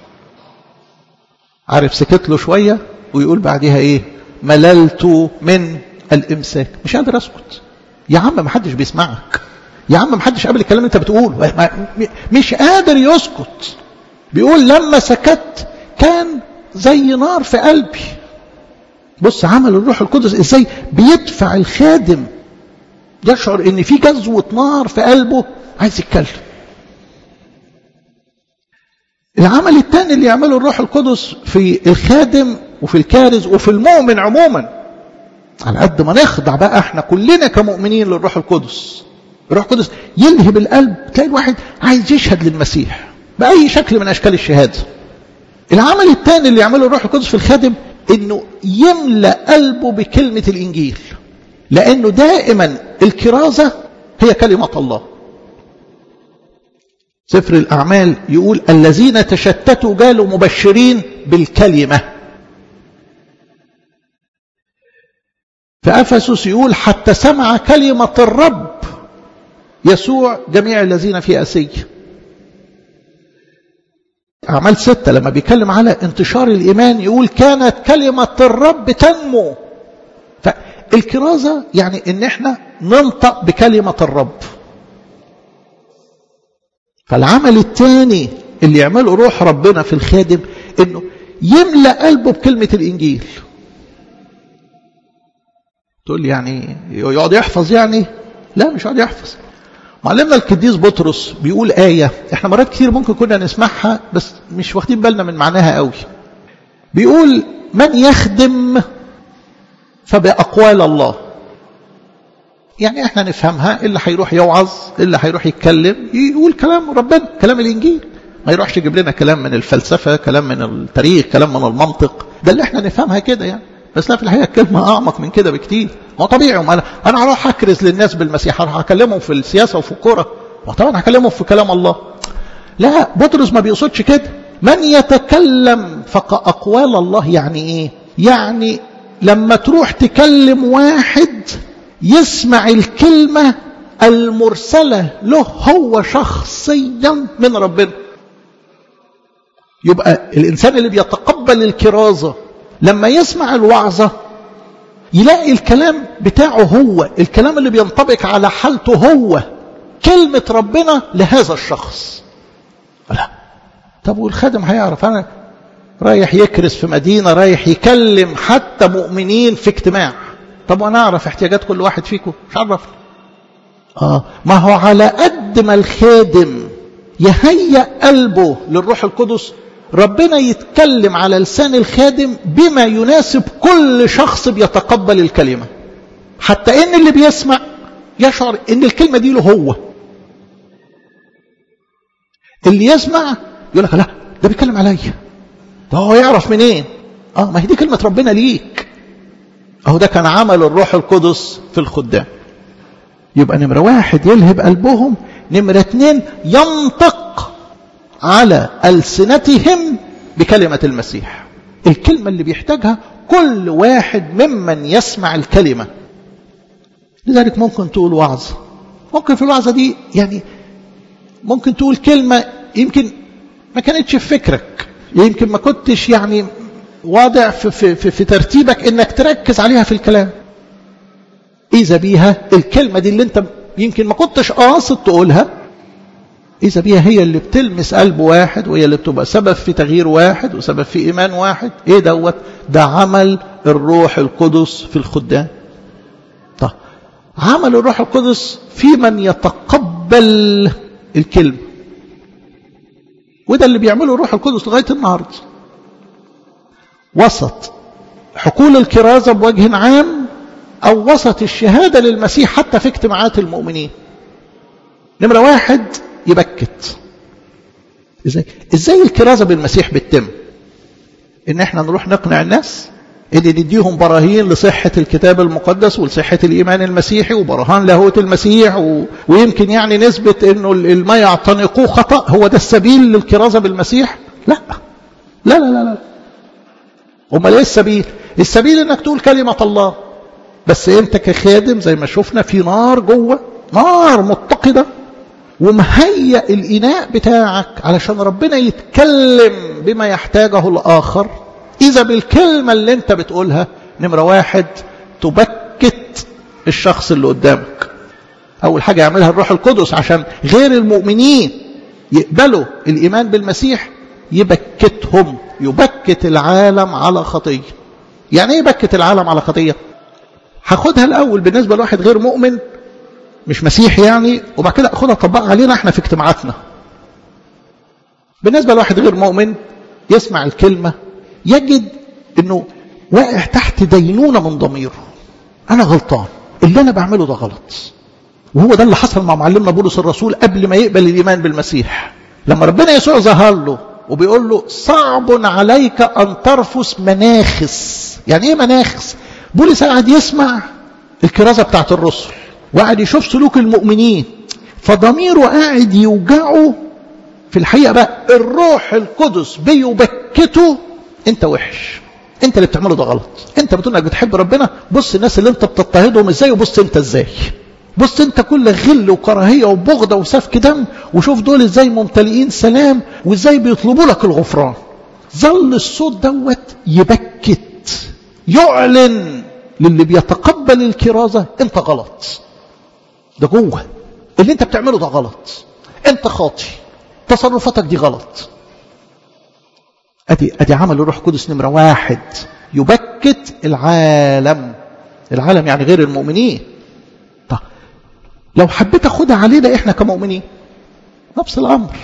عارف سكت له شويه ويقول بعدها ايه مللت من الامساك مش قادر اسكت يا عم ما حدش بيسمعك يا عم ما حدش قابل الكلام اللي انت بتقوله مش قادر يسكت بيقول لما سكت كان زي نار في قلبي بص عمل الروح القدس ازاي بيدفع الخادم يشعر ان في جذوة نار في قلبه عايز يتكلم العمل الثاني اللي يعمله الروح القدس في الخادم وفي الكارز وفي المؤمن عموما على قد ما نخضع بقى احنا كلنا كمؤمنين للروح القدس الروح القدس يلهب القلب تلاقي الواحد عايز يشهد للمسيح بأي شكل من أشكال الشهادة العمل الثاني اللي يعمله الروح القدس في الخادم انه يملأ قلبه بكلمة الإنجيل لأنه دائما الكرازة هي كلمة الله سفر الأعمال يقول الذين تشتتوا قالوا مبشرين بالكلمة في أفسس يقول حتى سمع كلمة الرب يسوع جميع الذين في أسية أعمال ستة لما بيتكلم على انتشار الإيمان يقول كانت كلمة الرب تنمو فالكرازة يعني ان احنا ننطق بكلمة الرب فالعمل الثاني اللي يعمله روح ربنا في الخادم انه يملأ قلبه بكلمة الانجيل تقول لي يعني يقعد يحفظ يعني لا مش يقعد يحفظ معلمنا القديس بطرس بيقول آية احنا مرات كتير ممكن كنا نسمعها بس مش واخدين بالنا من معناها قوي بيقول من يخدم فبأقوال الله يعني احنا نفهمها اللي هيروح يوعظ اللي هيروح يتكلم يقول كلام ربنا كلام الانجيل ما يروحش يجيب لنا كلام من الفلسفه كلام من التاريخ كلام من المنطق ده اللي احنا نفهمها كده يعني بس لا في الحقيقه الكلمه اعمق من كده بكتير ما طبيعي انا انا هروح اكرز للناس بالمسيح هروح اكلمهم في السياسه وفي الكوره وطبعا هكلمهم في كلام الله لا بطرس ما بيقصدش كده من يتكلم فكأقوال الله يعني ايه يعني لما تروح تكلم واحد يسمع الكلمة المرسلة له هو شخصيا من ربنا يبقى الإنسان اللي بيتقبل الكرازة لما يسمع الوعظة يلاقي الكلام بتاعه هو الكلام اللي بينطبق على حالته هو كلمة ربنا لهذا الشخص لا طب والخادم هيعرف أنا رايح يكرس في مدينة رايح يكلم حتى مؤمنين في اجتماع طب وانا اعرف احتياجات كل واحد فيكم مش عرف اه ما هو على قد ما الخادم يهيأ قلبه للروح القدس ربنا يتكلم على لسان الخادم بما يناسب كل شخص بيتقبل الكلمة حتى ان اللي بيسمع يشعر ان الكلمة دي له هو اللي يسمع يقول لك لا ده بيتكلم عليا ده هو يعرف منين اه ما هي دي كلمة ربنا ليك اهو ده كان عمل الروح القدس في الخدام يبقى نمرة واحد يلهب قلبهم نمرة اتنين ينطق على ألسنتهم بكلمة المسيح الكلمة اللي بيحتاجها كل واحد ممن يسمع الكلمة لذلك ممكن تقول وعظة ممكن في الوعظة دي يعني ممكن تقول كلمة يمكن ما كانتش في فكرك يمكن ما كنتش يعني واضع في, في, في, في ترتيبك انك تركز عليها في الكلام إذا بيها الكلمة دي اللي انت يمكن ما كنتش قاصد تقولها إذا بيها هي اللي بتلمس قلب واحد وهي اللي بتبقى سبب في تغيير واحد وسبب في إيمان واحد إيه دوت ده عمل الروح القدس في الخدام طب عمل الروح القدس في من يتقبل الكلمة وده اللي بيعمله الروح القدس لغاية النهاردة وسط حقول الكرازة بوجه عام أو وسط الشهادة للمسيح حتى في اجتماعات المؤمنين نمرة واحد يبكت ازاي ازاي الكرازة بالمسيح بتتم ان احنا نروح نقنع الناس اللي نديهم براهين لصحة الكتاب المقدس ولصحة الإيمان المسيحي وبرهان لاهوت المسيح و... ويمكن يعني نثبت أنه ما يعتنقوه خطأ هو ده السبيل للكرازة بالمسيح لا لا لا لا, لا. امال ايه السبيل السبيل انك تقول كلمة الله بس انت كخادم زي ما شفنا في نار جوه نار متقدة ومهيأ الإناء بتاعك علشان ربنا يتكلم بما يحتاجه الآخر إذا بالكلمة اللي انت بتقولها نمرة واحد تبكت الشخص اللي قدامك أول حاجة يعملها الروح القدس عشان غير المؤمنين يقبلوا الإيمان بالمسيح يبكتهم يبكت العالم على خطية يعني ايه يبكت العالم على خطية هاخدها الأول بالنسبة لواحد غير مؤمن مش مسيحي يعني وبعد كده أخدها طبقها علينا احنا في اجتماعاتنا بالنسبة لواحد غير مؤمن يسمع الكلمة يجد انه واقع تحت دينونة من ضميره انا غلطان اللي انا بعمله ده غلط وهو ده اللي حصل مع معلمنا بولس الرسول قبل ما يقبل الايمان بالمسيح لما ربنا يسوع ظهر له وبيقول له صعب عليك ان ترفس مناخس يعني ايه مناخس بولس قاعد يسمع الكرازه بتاعت الرسل وقاعد يشوف سلوك المؤمنين فضميره قاعد يوجعه في الحقيقه بقى الروح القدس بيبكته انت وحش انت اللي بتعمله ده غلط انت بتقول انك بتحب ربنا بص الناس اللي انت بتضطهدهم ازاي وبص انت ازاي بص انت كل غل وكراهيه وبغضه وسفك دم وشوف دول ازاي ممتلئين سلام وازاي بيطلبوا لك الغفران ظل الصوت دوت يبكت يعلن للي بيتقبل الكرازه انت غلط ده جوه اللي انت بتعمله ده غلط انت خاطي تصرفاتك دي غلط ادي ادي عمل الروح القدس نمره واحد يبكت العالم العالم يعني غير المؤمنين طب لو حبيت اخدها علينا احنا كمؤمنين نفس الامر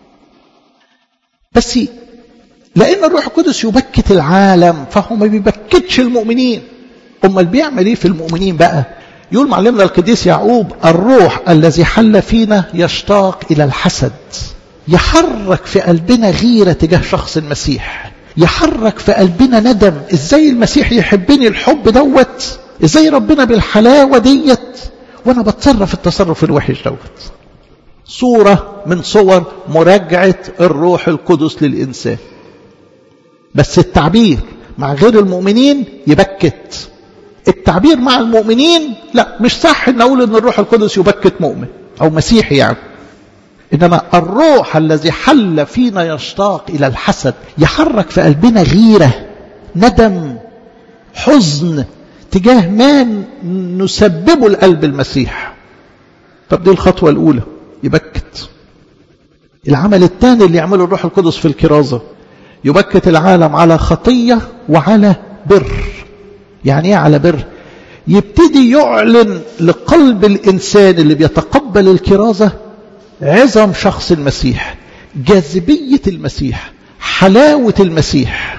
بس لان الروح القدس يبكت العالم فهو ما بيبكتش المؤمنين امال بيعمل ايه في المؤمنين بقى يقول معلمنا القديس يعقوب الروح الذي حل فينا يشتاق الى الحسد يحرك في قلبنا غيرة تجاه شخص المسيح يحرك في قلبنا ندم ازاي المسيح يحبني الحب دوت ازاي ربنا بالحلاوة ديت وانا بتصرف التصرف الوحش دوت صورة من صور مراجعة الروح القدس للإنسان بس التعبير مع غير المؤمنين يبكت التعبير مع المؤمنين لا مش صح ان اقول ان الروح القدس يبكت مؤمن او مسيحي يعني إنما الروح الذي حل فينا يشتاق إلى الحسد يحرك في قلبنا غيرة ندم حزن تجاه ما نسببه لقلب المسيح طب دي الخطوة الأولى يبكت العمل الثاني اللي يعمله الروح القدس في الكرازة يبكت العالم على خطية وعلى بر يعني ايه على بر يبتدي يعلن لقلب الإنسان اللي بيتقبل الكرازة عظم شخص المسيح جاذبية المسيح حلاوة المسيح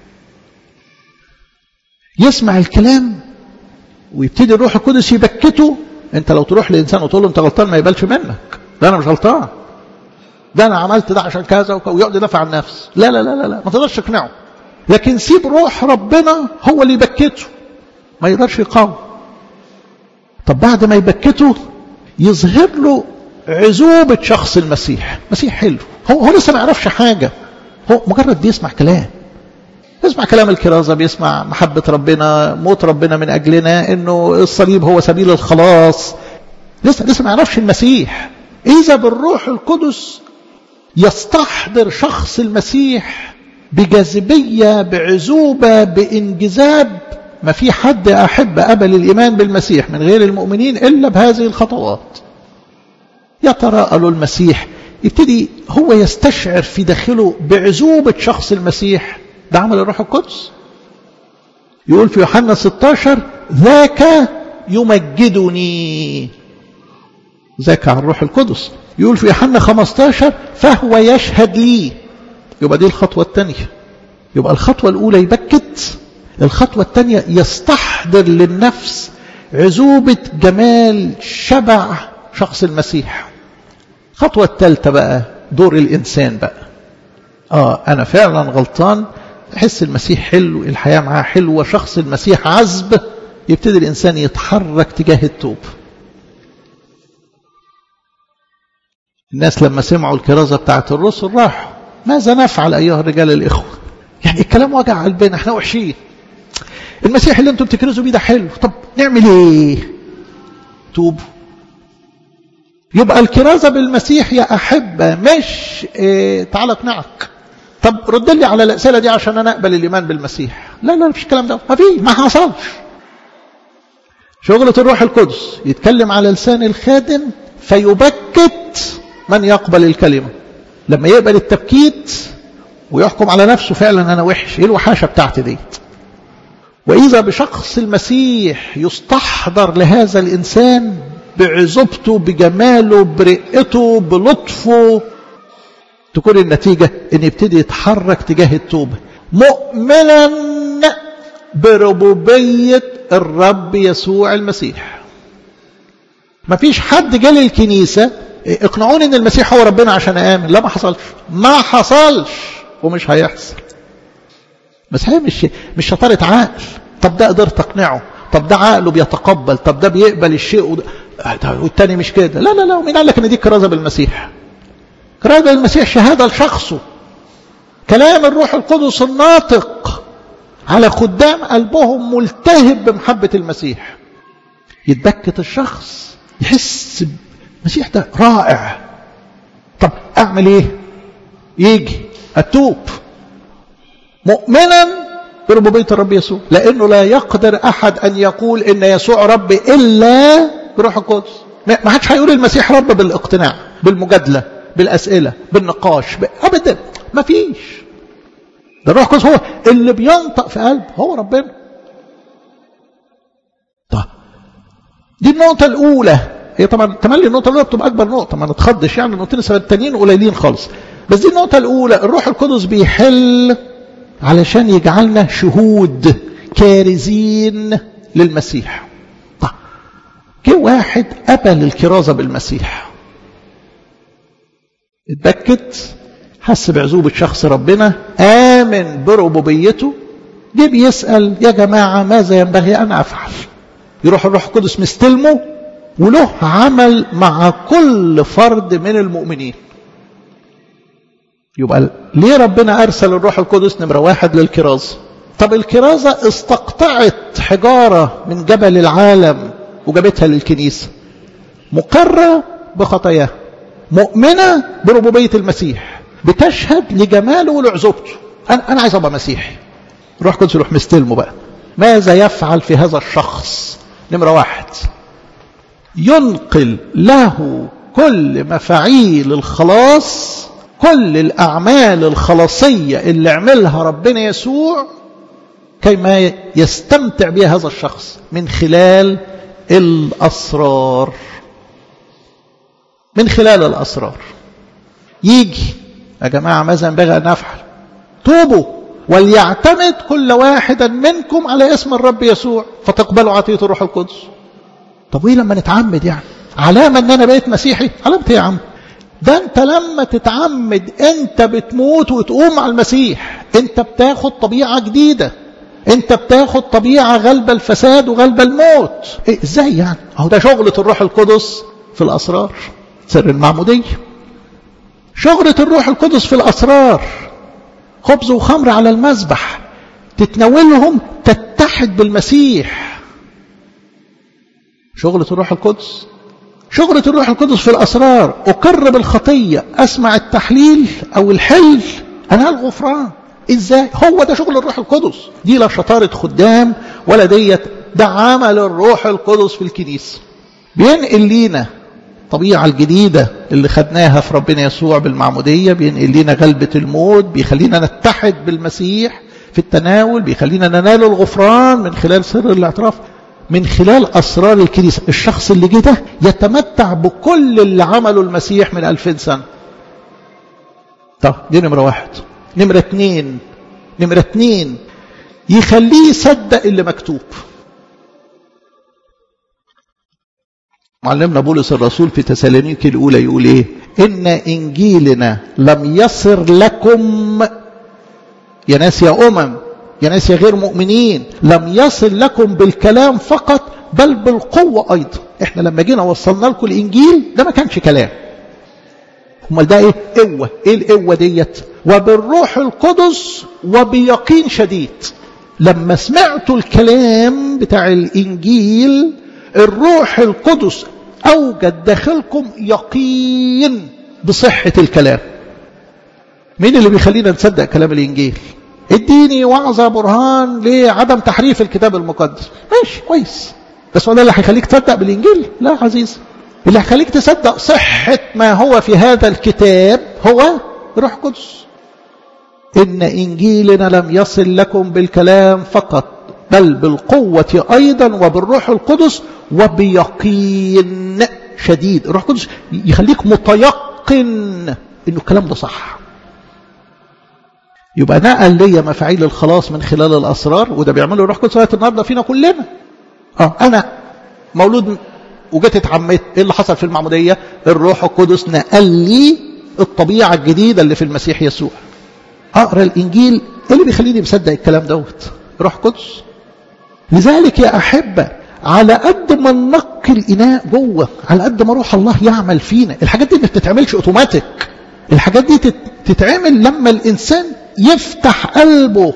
يسمع الكلام ويبتدي الروح القدس يبكته انت لو تروح لانسان وتقول له انت غلطان ما يقبلش منك ده انا مش غلطان ده انا عملت ده عشان كذا ويقعد يدافع عن نفسه لا لا لا لا, لا. ما تقدرش تقنعه لكن سيب روح ربنا هو اللي يبكته ما يقدرش يقاوم طب بعد ما يبكته يظهر له عزوبة شخص المسيح مسيح حلو هو, هو لسه ما يعرفش حاجة هو مجرد بيسمع كلام يسمع كلام الكرازة بيسمع محبة ربنا موت ربنا من أجلنا إنه الصليب هو سبيل الخلاص لسه لسه ما يعرفش المسيح إذا بالروح القدس يستحضر شخص المسيح بجاذبية بعزوبة بانجذاب ما في حد أحب أبل الإيمان بالمسيح من غير المؤمنين إلا بهذه الخطوات يتراءى المسيح يبتدي هو يستشعر في داخله بعزوبة شخص المسيح ده عمل الروح القدس يقول في يوحنا 16 ذاك يمجدني ذاك عن الروح القدس يقول في يوحنا 15 فهو يشهد لي يبقى دي الخطوة الثانية يبقى الخطوة الأولى يبكت الخطوة الثانية يستحضر للنفس عزوبة جمال شبع شخص المسيح الخطوة الثالثة بقى دور الإنسان بقى آه أنا فعلا غلطان أحس المسيح حلو الحياة معاه حلوة شخص المسيح عذب يبتدي الإنسان يتحرك تجاه التوب الناس لما سمعوا الكرازة بتاعت الرسل راحوا ماذا نفعل أيها الرجال الإخوة يعني الكلام وجع قلبنا احنا وحشين المسيح اللي انتم بتكرزوا بيه ده حلو طب نعمل ايه توبوا يبقى الكرازة بالمسيح يا أحبة مش إيه تعال اقنعك طب رد لي على الأسئلة دي عشان أنا أقبل الإيمان بالمسيح لا لا مفيش الكلام ده ما في ما حصلش شغلة الروح القدس يتكلم على لسان الخادم فيبكت من يقبل الكلمة لما يقبل التبكيت ويحكم على نفسه فعلا أنا وحش إيه الوحاشة بتاعتي ديت وإذا بشخص المسيح يستحضر لهذا الإنسان بعزوبته بجماله برقته بلطفه تكون النتيجة ان يبتدي يتحرك تجاه التوبة مؤمنا بربوبية الرب يسوع المسيح ما فيش حد جه للكنيسة اقنعوني ان المسيح هو ربنا عشان امن لا ما حصلش ما حصلش ومش هيحصل بس هي مش مش شطارة عقل طب ده قدرت اقنعه طب ده عقله بيتقبل طب ده بيقبل الشيء وده والتاني مش كده لا لا لا ومين قال لك ان دي كرازه بالمسيح كرازه بالمسيح شهاده لشخصه كلام الروح القدس الناطق على خدام قلبهم ملتهب بمحبه المسيح يتبكت الشخص يحس المسيح ده رائع طب اعمل ايه يجي اتوب مؤمنا بربوبيه الرب يسوع لانه لا يقدر احد ان يقول ان يسوع رب الا بروح القدس ما حدش هيقول المسيح رب بالاقتناع بالمجادله بالاسئله بالنقاش ابدا ما فيش ده الروح القدس هو اللي بينطق في قلب هو ربنا طب دي النقطه الاولى هي طبعا تملي النقطه الاولى بتبقى اكبر نقطه ما نتخضش يعني النقطتين التانيين قليلين خالص بس دي النقطه الاولى الروح القدس بيحل علشان يجعلنا شهود كارزين للمسيح طيب جه واحد قبل الكرازة بالمسيح اتبكت حس بعزوبة شخص ربنا آمن بربوبيته جه بيسأل يا جماعة ماذا ينبغي أن أفعل يروح الروح القدس مستلمه وله عمل مع كل فرد من المؤمنين يبقى ليه ربنا أرسل الروح القدس نمرة واحد للكرازة طب الكرازة استقطعت حجارة من جبل العالم وجابتها للكنيسة مقرة بخطاياها مؤمنة بربوبية المسيح بتشهد لجماله ولعزوبته أنا, أنا عايز أبقى مسيحي روح قدس يروح مستلمه بقى ماذا يفعل في هذا الشخص نمرة واحد ينقل له كل مفاعيل الخلاص كل الأعمال الخلاصية اللي عملها ربنا يسوع كيما يستمتع بها هذا الشخص من خلال الأسرار من خلال الأسرار يجي يا جماعة ماذا ينبغي أن نفعل توبوا وليعتمد كل واحدا منكم على اسم الرب يسوع فتقبلوا عطية الروح القدس طب وايه لما نتعمد يعني علامة ان انا بقيت مسيحي علامة ايه يا عم ده انت لما تتعمد انت بتموت وتقوم على المسيح انت بتاخد طبيعة جديدة انت بتاخد طبيعة غلبة الفساد وغلبة الموت إيه ازاي يعني اهو ده شغلة الروح القدس في الاسرار سر المعمودية شغلة الروح القدس في الاسرار خبز وخمر على المذبح تتناولهم تتحد بالمسيح شغلة الروح القدس شغلة الروح القدس في الأسرار أقر بالخطية أسمع التحليل أو الحل أنا الغفران إزاي هو ده شغل الروح القدس دي لا شطارة خدام ولا ديت ده عمل الروح القدس في الكنيسة بينقل لينا الطبيعة الجديدة اللي خدناها في ربنا يسوع بالمعمودية بينقل لنا غلبة الموت بيخلينا نتحد بالمسيح في التناول بيخلينا ننال الغفران من خلال سر الاعتراف من خلال أسرار الكنيسة الشخص اللي جه ده يتمتع بكل اللي عمله المسيح من ألفين سنة طب دي نمرة واحد نمرة اتنين نمرة اتنين يخليه يصدق اللي مكتوب معلمنا بولس الرسول في تسالونيك الأولى يقول إيه إن إنجيلنا لم يصر لكم يا ناس يا أمم يا ناس يا غير مؤمنين لم يصل لكم بالكلام فقط بل بالقوة أيضا احنا لما جينا وصلنا لكم الإنجيل ده ما كانش كلام امال ده ايه قوة ايه القوة ديت وبالروح القدس وبيقين شديد لما سمعتوا الكلام بتاع الإنجيل الروح القدس أوجد داخلكم يقين بصحة الكلام مين اللي بيخلينا نصدق كلام الإنجيل اديني وعظة برهان لعدم تحريف الكتاب المقدس ماشي كويس بس هو ده اللي هيخليك تصدق بالإنجيل لا عزيز اللي هيخليك تصدق صحة ما هو في هذا الكتاب هو روح قدس إن إنجيلنا لم يصل لكم بالكلام فقط بل بالقوة أيضا وبالروح القدس وبيقين شديد الروح القدس يخليك متيقن إنه الكلام ده صح يبقى نقل لي مفاعيل الخلاص من خلال الأسرار وده بيعمله الروح القدس لغاية النهارده فينا كلنا اه أنا مولود وجيت اتعمدت ايه اللي حصل في المعمودية الروح القدس نقل لي الطبيعة الجديدة اللي في المسيح يسوع اقرا الانجيل ايه اللي بيخليني مصدق الكلام دوت روح قدس لذلك يا احبه على قد ما ننقي الاناء جوه على قد ما روح الله يعمل فينا الحاجات دي ما بتتعملش اوتوماتيك الحاجات دي تتعمل لما الانسان يفتح قلبه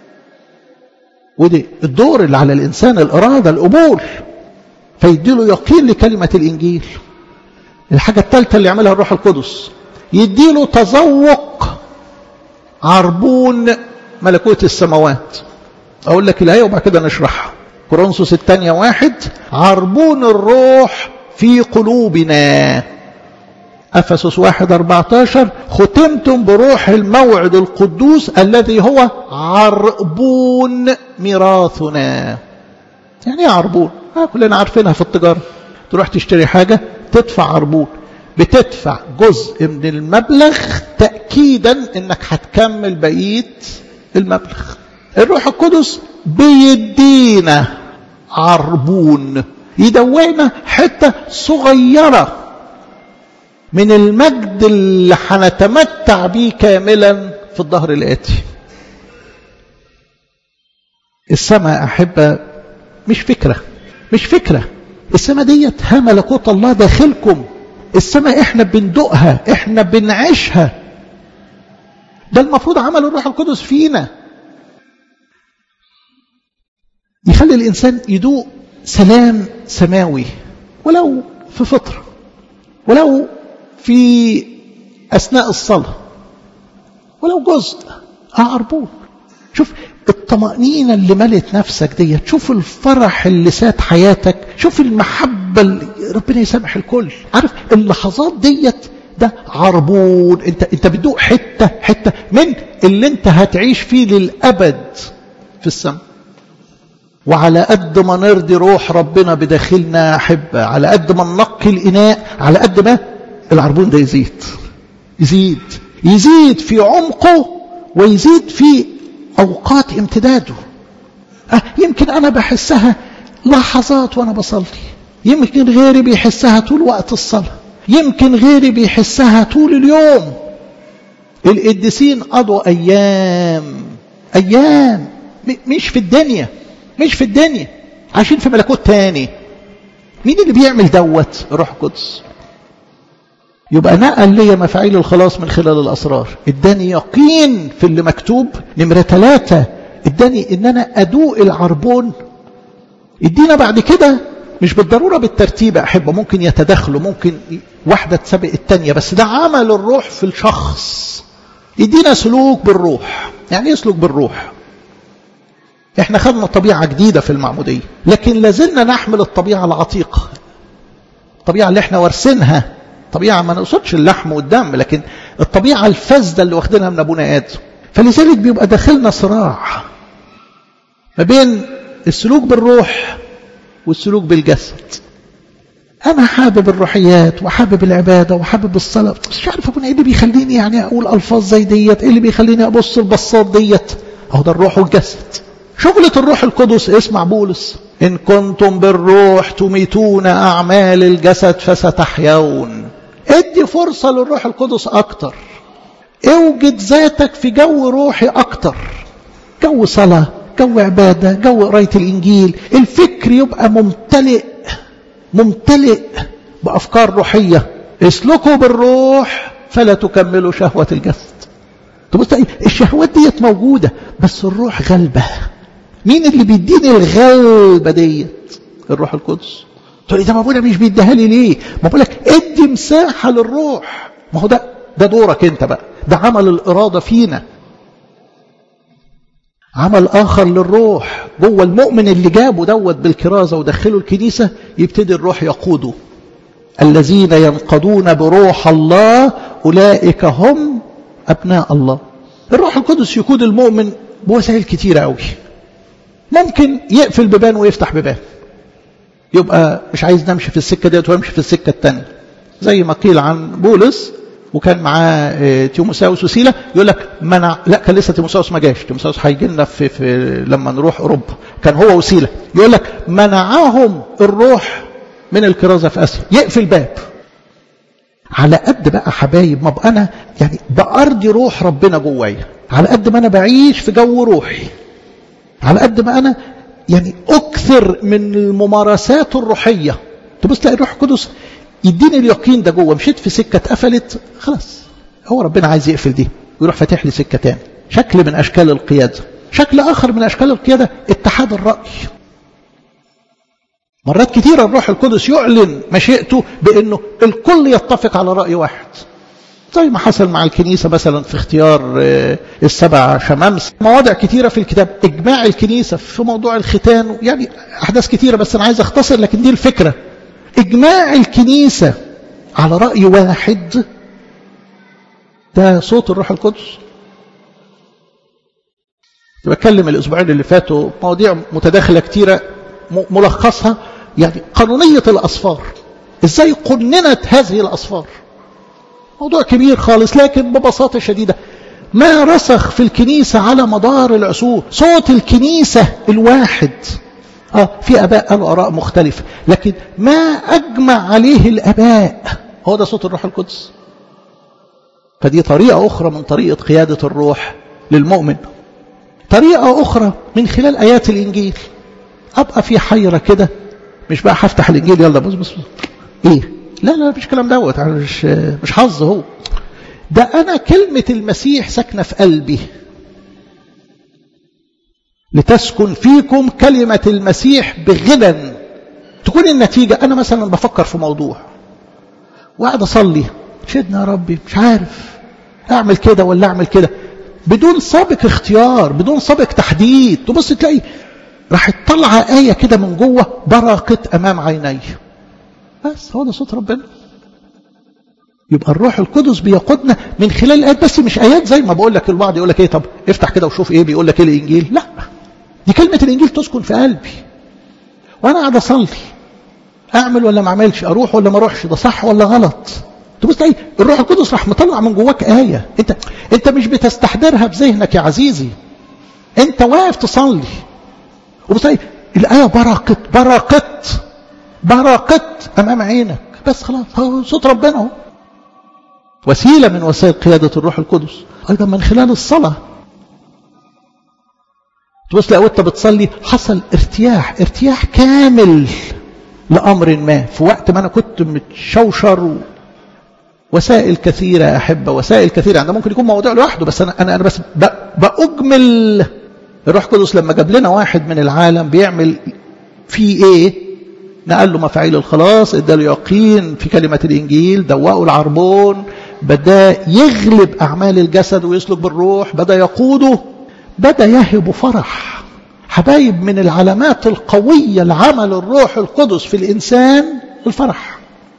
ودي الدور اللي على الانسان الاراده القبول فيديله يقين لكلمه الانجيل الحاجه الثالثه اللي يعملها الروح القدس يديله تذوق عربون ملكوت السماوات اقول لك الايه وبعد كده نشرحها كورنثوس الثانيه واحد عربون الروح في قلوبنا أفسس واحد أربعتاشر ختمتم بروح الموعد القدوس الذي هو عربون ميراثنا يعني ايه عربون آه كلنا عارفينها في التجارة تروح تشتري حاجة تدفع عربون بتدفع جزء من المبلغ تأكيدا انك هتكمل بقية المبلغ الروح القدس بيدينا عربون يدوينا حتة صغيرة من المجد اللي هنتمتع بيه كاملا في الظهر الآتي السماء أحبة مش فكرة مش فكرة السماء ديت ها ملكوت الله داخلكم السماء احنا بندقها احنا بنعيشها ده المفروض عمل الروح القدس فينا يخلي الإنسان يدوق سلام سماوي ولو في فطرة ولو في أثناء الصلاة ولو جزء عربون شوف الطمأنينة اللي ملت نفسك دي شوف الفرح اللي ساد حياتك شوف المحبة اللي ربنا يسامح الكل عارف اللحظات ديت ده عربون انت انت بتدوق حتة حتة من اللي انت هتعيش فيه للأبد في السماء وعلى قد ما نرضي روح ربنا بداخلنا أحبة على قد ما ننقي الإناء على قد ما العربون ده يزيد يزيد يزيد في عمقه ويزيد في أوقات امتداده أه يمكن أنا بحسها لحظات وأنا بصلي يمكن غيري بيحسها طول وقت الصلاة يمكن غيري بيحسها طول اليوم القديسين قضوا أيام أيام مش في الدنيا مش في الدنيا عايشين في ملكوت تاني مين اللي بيعمل دوت الروح القدس يبقى نقل لي مفاعيل الخلاص من خلال الأسرار اداني يقين في اللي مكتوب نمرة ثلاثة اداني ان انا ادوق العربون ادينا بعد كده مش بالضرورة بالترتيب أحبة ممكن يتدخلوا ممكن واحدة تسبق التانية بس ده عمل الروح في الشخص يدينا سلوك بالروح يعني يسلك بالروح احنا خدنا طبيعة جديدة في المعمودية لكن لازلنا نحمل الطبيعة العتيقة الطبيعة اللي احنا وارثينها طبيعة ما نقصدش اللحم والدم لكن الطبيعة الفاسدة اللي واخدينها من أبونا آدم فلذلك بيبقى داخلنا صراع ما بين السلوك بالروح والسلوك بالجسد أنا حابب الروحيات وحابب العبادة وحابب الصلاة مش عارف أبونا إيه اللي بيخليني يعني أقول ألفاظ زي ديت إيه اللي بيخليني أبص البصات ديت أهو ده الروح والجسد شغلة الروح القدس اسمع بولس إن كنتم بالروح تميتون أعمال الجسد فستحيون ادي فرصة للروح القدس أكتر اوجد ذاتك في جو روحي أكتر جو صلاة جو عبادة جو قراية الإنجيل الفكر يبقى ممتلئ ممتلئ بأفكار روحية اسلكوا بالروح فلا تكملوا شهوة الجسد تبص الشهوات ديت موجودة بس الروح غلبة مين اللي بيديني الغلبة ديت الروح القدس تقول لي ده ما ابونا مش بيديها لي ليه ما بقول لك ادي مساحة للروح ما هو ده ده دورك انت بقى ده عمل الإرادة فينا عمل آخر للروح جوه المؤمن اللي جابه دوت بالكرازة ودخله الكنيسة يبتدي الروح يقوده الذين ينقضون بروح الله أولئك هم أبناء الله الروح القدس يقود المؤمن بوسائل كتيرة قوي ممكن يقفل بيبان ويفتح بيبان يبقى مش عايز نمشي في السكة ديت ويمشي في السكة التانية زي ما قيل عن بولس وكان معاه تيموساوس وسيلة يقول لك منع لا كان لسه تيموساوس ما جاش تيموساوس هيجي لنا في, في لما نروح اوروبا كان هو وسيلة يقول لك منعهم الروح من الكرازة في اسيا يقفل باب على قد بقى حبايب ما بقى انا يعني بأرضي روح ربنا جوايا على قد ما انا بعيش في جو روحي على قد ما انا يعني اكثر من الممارسات الروحيه تبص تلاقي الروح القدس يديني اليقين ده جوه مشيت في سكه اتقفلت خلاص هو ربنا عايز يقفل دي ويروح فاتح لي سكه تاني شكل من اشكال القياده شكل اخر من اشكال القياده اتحاد الراي مرات كثيرة الروح القدس يعلن مشيئته بأنه الكل يتفق على رأي واحد زي ما حصل مع الكنيسة مثلا في اختيار السبع شمامس مواضع كثيرة في الكتاب إجماع الكنيسة في موضوع الختان يعني أحداث كثيرة بس أنا عايز أختصر لكن دي الفكرة إجماع الكنيسة على رأي واحد ده صوت الروح القدس بتكلم الأسبوعين اللي فاتوا مواضيع متداخلة كثيرة ملخصها يعني قانونية الأصفار إزاي قننت هذه الأصفار موضوع كبير خالص لكن ببساطة شديدة ما رسخ في الكنيسة على مدار العصور صوت الكنيسة الواحد آه في أباء قالوا آراء مختلفة لكن ما أجمع عليه الأباء هو ده صوت الروح القدس فدي طريقة أخرى من طريقة قيادة الروح للمؤمن طريقة أخرى من خلال آيات الإنجيل أبقى في حيرة كده مش بقى هفتح الإنجيل يلا بص بص إيه لا لا مفيش كلام دوت انا مش مش حظ هو ده انا كلمه المسيح ساكنه في قلبي لتسكن فيكم كلمه المسيح بغنى تكون النتيجه انا مثلا بفكر في موضوع وقاعد اصلي شدنا يا ربي مش عارف اعمل كده ولا اعمل كده بدون سابق اختيار بدون سابق تحديد تبص تلاقي راح طالعه ايه كده من جوه برقت امام عيني بس هو ده صوت ربنا يبقى الروح القدس بيقودنا من خلال الايات بس مش ايات زي ما بقول لك البعض يقول لك ايه طب افتح كده وشوف ايه بيقول لك ايه الانجيل لا دي كلمه الانجيل تسكن في قلبي وانا قاعد اصلي اعمل ولا ما اعملش اروح ولا ما اروحش ده صح ولا غلط تبص تلاقي الروح القدس راح مطلع من جواك آية انت انت مش بتستحضرها بذهنك يا عزيزي انت واقف تصلي وبتلاقي الآية برقت برقت برقت أمام عينك بس خلاص هو صوت ربنا اهو وسيلة من وسائل قيادة الروح القدس أيضا من خلال الصلاة تبص لو انت بتصلي حصل ارتياح ارتياح كامل لأمر ما في وقت ما أنا كنت متشوشر وسائل كثيرة أحب وسائل كثيرة عندها ممكن يكون موضوع لوحده بس أنا أنا أنا بس بأجمل الروح القدس لما جاب لنا واحد من العالم بيعمل فيه إيه نقل له مفاعيل الخلاص اداله يقين في كلمة الإنجيل دوقه العربون بدأ يغلب أعمال الجسد ويسلك بالروح بدأ يقوده بدأ يهب فرح حبايب من العلامات القوية لعمل الروح القدس في الإنسان الفرح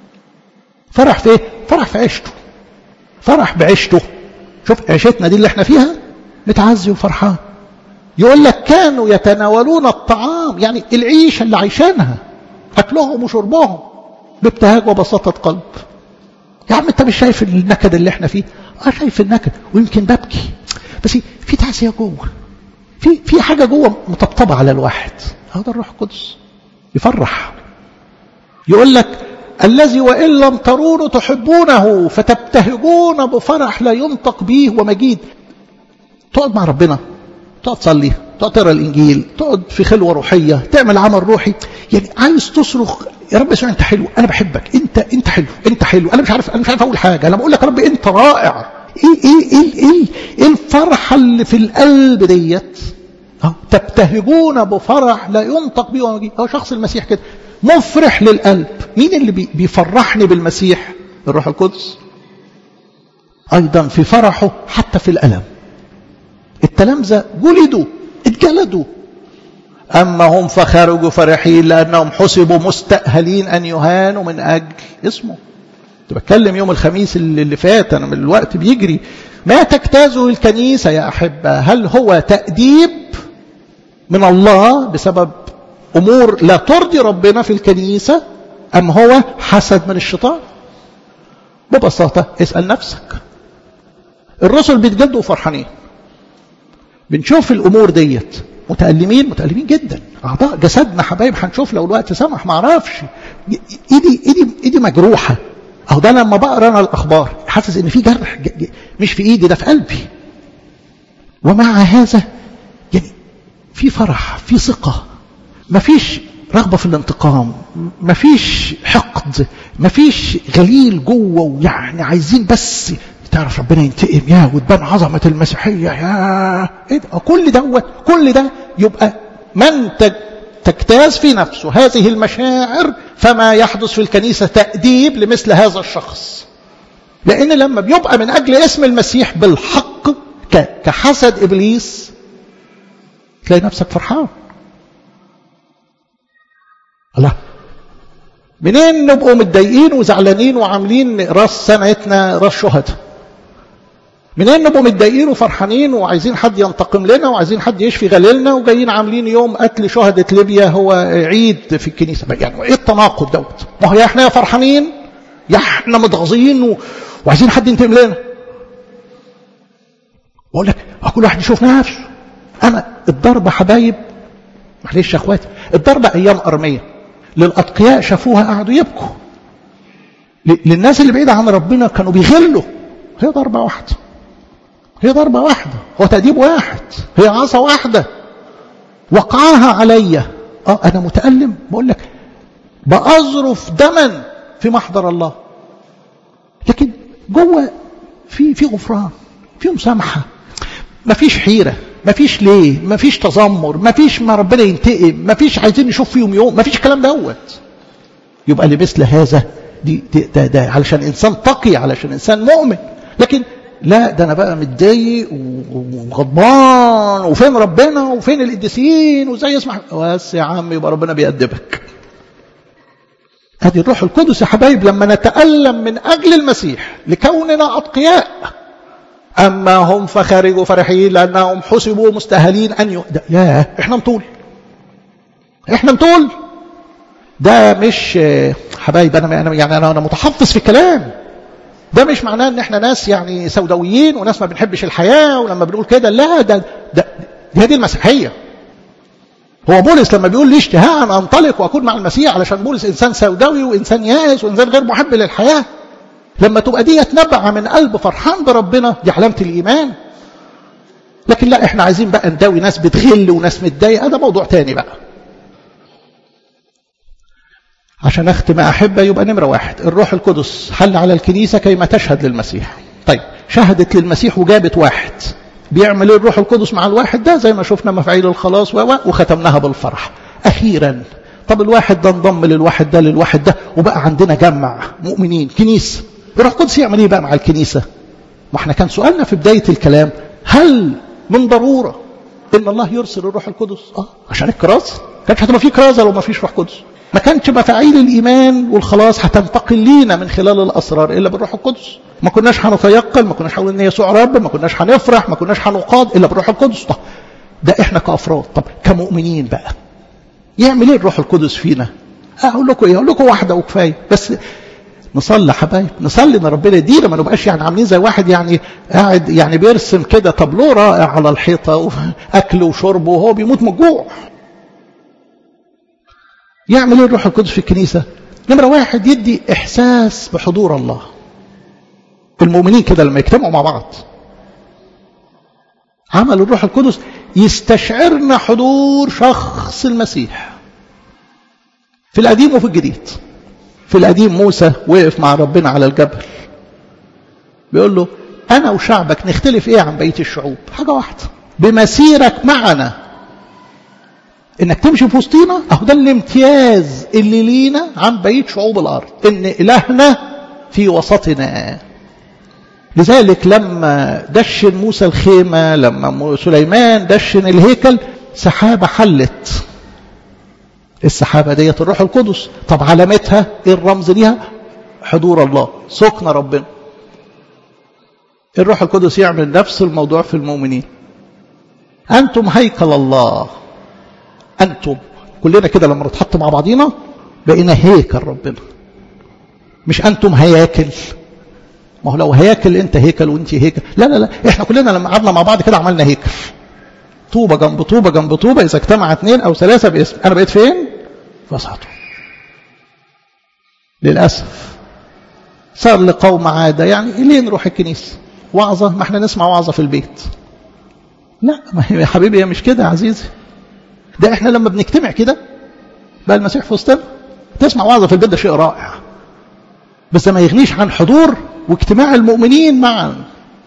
فرح في ايه؟ فرح في عيشته فرح بعيشته شوف عيشتنا دي اللي احنا فيها متعزي وفرحان يقول لك كانوا يتناولون الطعام يعني العيشة اللي عايشينها أكلهم وشربهم بابتهاج وبساطة قلب يا عم انت مش شايف النكد اللي احنا فيه اه شايف النكد ويمكن ببكي بس في تعزية جوه في في حاجة جوه مطبطبة على الواحد هذا الروح القدس يفرح يقول لك الذي وإن لم ترونه تحبونه فتبتهجون بفرح لا ينطق به ومجيد تقعد مع ربنا تقعد تصلي تقعد تقرا الانجيل تقعد في خلوه روحيه تعمل عمل روحي يعني عايز تصرخ يا رب اسمع انت حلو انا بحبك انت انت حلو انت حلو انا مش عارف انا مش عارف اقول حاجه انا بقول لك يا رب انت رائع ايه ايه ايه ايه, إيه الفرحه اللي في القلب ديت تبتهجون بفرح لا ينطق به ومجيد هو شخص المسيح كده مفرح للقلب مين اللي بيفرحني بالمسيح الروح القدس ايضا في فرحه حتى في الالم التلامذه جلدوا اتجلدوا اما هم فخرجوا فرحين لانهم حسبوا مستاهلين ان يهانوا من اجل اسمه كنت بتكلم يوم الخميس اللي فات انا من الوقت بيجري ما تجتازه الكنيسه يا احبه هل هو تاديب من الله بسبب امور لا ترضي ربنا في الكنيسه ام هو حسد من الشيطان ببساطه اسال نفسك الرسل بيتجلدوا فرحانين بنشوف الامور ديت متألمين متألمين جدا أعضاء جسدنا حبايب هنشوف لو الوقت سمح ما اعرفش إيدي إيدي إيدي مجروحة أهو ده لما بقرا أنا الأخبار حاسس إن في جرح مش في إيدي ده في قلبي ومع هذا يعني في فرح في ثقة مفيش رغبة في الانتقام مفيش حقد مفيش غليل جوه ويعني عايزين بس تعرف ربنا ينتقم يا وتبان عظمة المسيحية يا إيه ده؟ كل دوت كل ده يبقى من تجتاز في نفسه هذه المشاعر فما يحدث في الكنيسة تأديب لمثل هذا الشخص لأن لما بيبقى من أجل اسم المسيح بالحق كحسد إبليس تلاقي نفسك فرحان الله منين نبقوا متضايقين وزعلانين وعاملين راس سنتنا راس شهداء منين نبقوا متضايقين وفرحانين وعايزين حد ينتقم لنا وعايزين حد يشفي غليلنا وجايين عاملين يوم قتل شهدة ليبيا هو عيد في الكنيسة يعني ايه التناقض دوت ما هو يا احنا يا فرحانين يا احنا متغاظين و... وعايزين حد ينتقم لنا بقول لك كل واحد يشوف نفسه انا الضربة حبايب معلش يا اخواتي الضربة ايام ارمية للاتقياء شافوها قعدوا يبكوا للناس اللي بعيدة عن ربنا كانوا بيغلوا هي ضربة واحدة هي ضربة واحدة هو تأديب واحد هي عصا واحدة وقعها علي اه انا متألم بقول لك بأظرف دما في محضر الله لكن جوه في في غفران في مسامحة مفيش حيرة مفيش ليه مفيش تذمر مفيش ما ربنا ينتقم مفيش عايزين نشوف فيهم يوم مفيش الكلام دوت يبقى لمثل هذا دي, دي ده, ده علشان انسان تقي علشان انسان مؤمن لكن لا ده انا بقى متضايق وغضبان وفين ربنا وفين القديسين وازاي يسمح بس يا عم يبقى ربنا بيأدبك هذه الروح القدس يا حبايب لما نتألم من أجل المسيح لكوننا أتقياء أما هم فخرجوا فرحين لأنهم حسبوا مستاهلين أن يؤدى يا إحنا مطول إحنا مطول ده مش حبايب أنا يعني أنا أنا متحفظ في الكلام ده مش معناه ان احنا ناس يعني سوداويين وناس ما بنحبش الحياة ولما بنقول كده لا ده ده دي هذه المسيحية هو بولس لما بيقول لي اشتهاء ان انطلق واكون مع المسيح علشان بولس انسان سوداوي وانسان يائس وانسان غير محب للحياة لما تبقى ديت نبعة من قلب فرحان بربنا دي علامة الايمان لكن لا احنا عايزين بقى نداوي ناس بتغل وناس متضايقه ده موضوع تاني بقى عشان اختم احبه يبقى نمره واحد الروح القدس حل على الكنيسه كيما تشهد للمسيح طيب شهدت للمسيح وجابت واحد بيعمل ايه الروح القدس مع الواحد ده زي ما شفنا مفعيل الخلاص و وختمناها بالفرح اخيرا طب الواحد ده انضم للواحد ده للواحد ده وبقى عندنا جمع مؤمنين كنيسه الروح القدس يعمل ايه بقى مع الكنيسه ما احنا كان سؤالنا في بدايه الكلام هل من ضروره ان الله يرسل الروح القدس اه عشان الكرازه كانش هتبقى في كرازه لو ما فيش روح قدس ما كانش مفاعيل الايمان والخلاص هتنتقل لينا من خلال الاسرار الا بالروح القدس ما كناش هنتيقن ما كناش هنقول ان يسوع رب ما كناش هنفرح ما كناش هنقاد الا بالروح القدس طب ده احنا كافراد طب كمؤمنين بقى يعمل ايه الروح القدس فينا اقول لكم ايه اقول لكم واحده وكفايه بس نصلي حبايب نصلي ان ربنا يدينا ما نبقاش يعني عاملين زي واحد يعني قاعد يعني بيرسم كده طابلوه رائع على الحيطه واكل وشرب وهو بيموت من الجوع يعمل ايه الروح القدس في الكنيسه نمره واحد يدي احساس بحضور الله المؤمنين كده لما يجتمعوا مع بعض عمل الروح القدس يستشعرنا حضور شخص المسيح في القديم وفي الجديد في القديم موسى وقف مع ربنا على الجبل بيقول له أنا وشعبك نختلف إيه عن بقية الشعوب حاجة واحدة بمسيرك معنا إنك تمشي في وسطينا أهو ده الامتياز اللي لينا عن بقية شعوب الأرض إن إلهنا في وسطنا لذلك لما دشن موسى الخيمة لما سليمان دشن الهيكل سحابة حلت السحابة ديت الروح القدس طب علامتها ايه الرمز ليها حضور الله سكن ربنا الروح القدس يعمل نفس الموضوع في المؤمنين أنتم هيكل الله أنتم كلنا كده لما نتحط مع بعضينا بقينا هيكل ربنا مش أنتم هياكل ما هو لو هياكل أنت هيكل وأنت هيكل لا لا لا إحنا كلنا لما قعدنا مع بعض كده عملنا هيكل طوبة جنب طوبة جنب طوبة إذا اجتمع اثنين أو ثلاثة باسم أنا بقيت فين؟ في وسطهم للأسف صار لقوم عادة يعني ليه نروح الكنيسة وعظة ما احنا نسمع وعظة في البيت لا ما هي يا حبيبي هي مش كده يا عزيزي ده احنا لما بنجتمع كده بقى المسيح في وسطنا تسمع وعظة في البيت ده شيء رائع بس ما يغنيش عن حضور واجتماع المؤمنين معا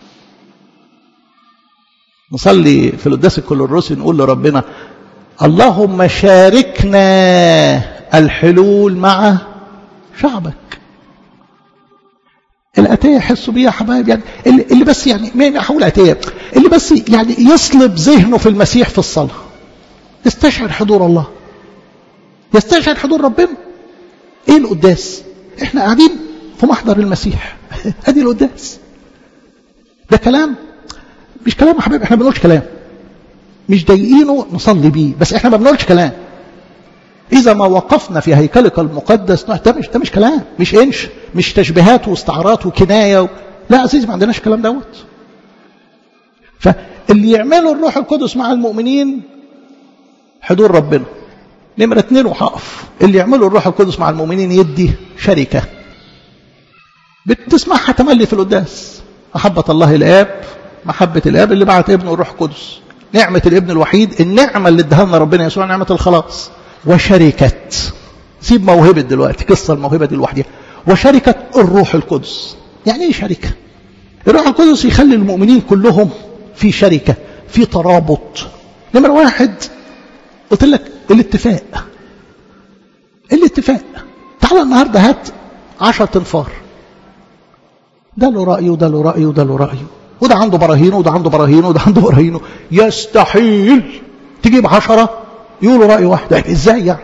نصلي في القداس كل الرسل نقول لربنا اللهم شاركنا الحلول مع شعبك الأتية يحسوا بيها يا حبايب يعني اللي, اللي بس يعني ما حول أتية اللي بس يعني يصلب ذهنه في المسيح في الصلاة يستشعر حضور الله يستشعر حضور ربنا ايه القداس احنا قاعدين في محضر المسيح ادي القداس ده كلام مش كلام يا حبايبي احنا ما بنقولش كلام مش ضايقينه نصلي بيه بس احنا ما بنقولش كلام اذا ما وقفنا في هيكلك المقدس ده مش ده مش كلام مش انش مش تشبيهات واستعارات وكنايه و... لا عزيزي ما عندناش الكلام دوت فاللي يعمله الروح القدس مع المؤمنين حضور ربنا نمرة اتنين وهقف اللي يعمله الروح القدس مع المؤمنين يدي شركة بتسمعها تملي في القداس محبة الله الآب محبة الآب اللي بعت ابنه الروح القدس نعمة الابن الوحيد النعمة اللي اداها لنا ربنا يسوع نعمة الخلاص وشركة سيب موهبة دلوقتي قصة الموهبة دي لوحدها وشركة الروح القدس يعني ايه شركة الروح القدس يخلي المؤمنين كلهم في شركة في ترابط نمرة واحد قلت لك الاتفاق الاتفاق تعال النهاردة هات عشرة تنفار ده له رأيه وده له رأيه وده له رأيه وده عنده براهينه وده عنده براهينه وده عنده براهينه يستحيل تجيب عشرة يقولوا رأي واحد يعني ازاي يعني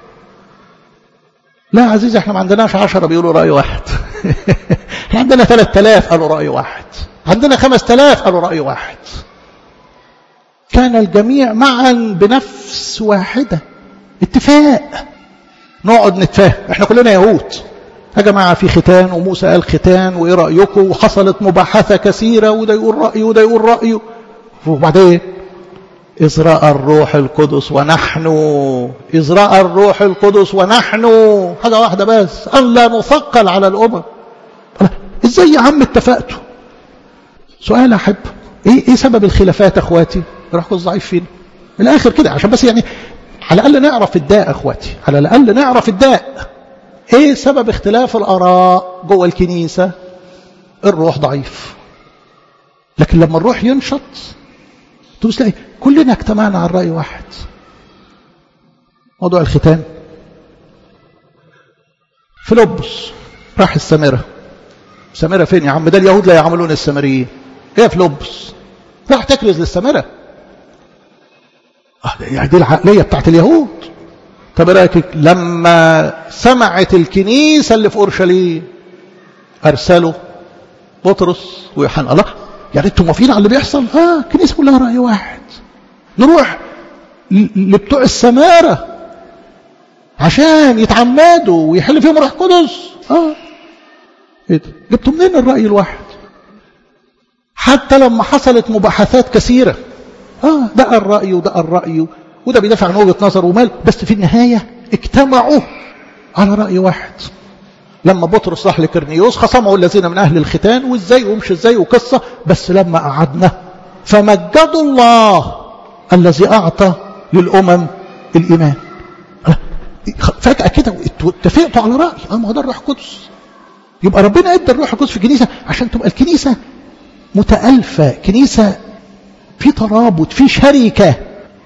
لا يا عزيزي احنا ما عندناش عشرة بيقولوا رأي واحد احنا عندنا ثلاث آلاف قالوا رأي واحد عندنا خمس آلاف قالوا رأي واحد كان الجميع معا بنفس واحدة اتفاق نقعد نتفاهم احنا كلنا يهود يا جماعة في ختان وموسى قال ختان وإيه رأيكم وحصلت مباحثة كثيرة وده يقول رأيه وده يقول رأيه وبعدين إذ رأى الروح القدس ونحن إذ رأى الروح القدس ونحن حاجة واحدة بس أن لا نثقل على الأمم إزاي يا عم اتفقتوا سؤال أحب إيه, إيه سبب الخلافات أخواتي روح القدس ضعيف فينا من الآخر كده عشان بس يعني على الأقل نعرف الداء أخواتي على الأقل نعرف الداء إيه سبب اختلاف الآراء جوه الكنيسة الروح ضعيف لكن لما الروح ينشط تبص تلاقي كلنا اجتمعنا على رأي واحد موضوع الختان فيلبس راح السامرة السامرة فين يا عم ده اليهود لا يعملون السامريين ايه فيلبس راح تكرز للسامرة يعني دي العقلية بتاعت اليهود طب ايه رايك لما سمعت الكنيسة اللي في أورشليم أرسلوا بطرس ويوحنا الله يعني انتم موافقين على اللي بيحصل اه الكنيسة كلها رأي واحد نروح لبتوع السمارة عشان يتعمدوا ويحل فيهم روح قدس اه ايه ده جبتوا منين الرأي الواحد حتى لما حصلت مباحثات كثيرة اه ده الرأي وده الرأي وده بيدافع عن وجهة نظر ومال بس في النهاية اجتمعوا على رأي واحد لما بطرس راح لكرنيوس خصموا الذين من أهل الختان وازاي ومش ازاي وقصة بس لما قعدنا فمجدوا الله الذي أعطى للأمم الإيمان فجأة كده اتفقتوا على رأي اه ما هو ده الروح القدس يبقى ربنا ادى الروح القدس في الكنيسة عشان تبقى الكنيسة متألفة كنيسة في ترابط في شركة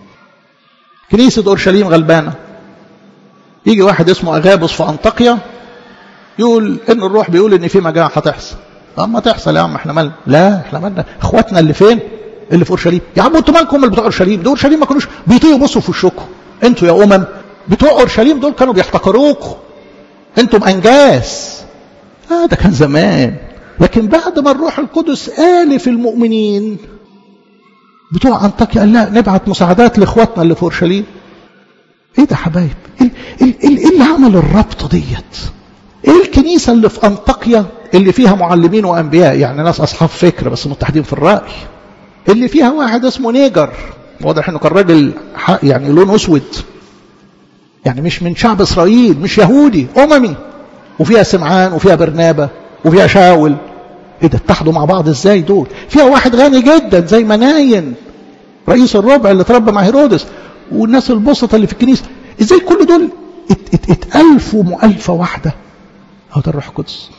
كنيسة أورشليم غلبانة يجي واحد اسمه أغابس في أنطاكيا يقول إن الروح بيقول إن في مجاعة هتحصل أما تحصل يا عم احنا مالنا لا احنا مالنا اخواتنا اللي فين اللي في أورشليم يا عم انتوا مالكم اللي بتوع أورشليم دول أورشليم ما كانوش بيطيقوا يبصوا في وشكم انتوا يا أمم بتوع أورشليم دول كانوا بيحتقروكم انتم أنجاس آه ده كان زمان لكن بعد ما الروح القدس قال في المؤمنين بتوع أنطاكيا قال لا نبعت مساعدات لاخواتنا اللي في اورشليم ايه ده حبايب ايه, إيه, إيه اللي عمل الربط ديت ايه الكنيسة اللي في أنطاكيا اللي فيها معلمين وأنبياء يعني ناس أصحاب فكر بس متحدين في الرأي اللي فيها واحد اسمه نيجر واضح انه كان راجل يعني لون اسود يعني مش من شعب اسرائيل مش يهودي اممي وفيها سمعان وفيها برنابه وفيها شاول ايه ده اتحدوا مع بعض ازاي دول فيها واحد غني جدا زي مناين رئيس الربع اللي اتربى مع هيرودس والناس البسطة اللي في الكنيسة ازاي كل دول ات ات اتألفوا مؤلفة واحدة هو ده الروح القدس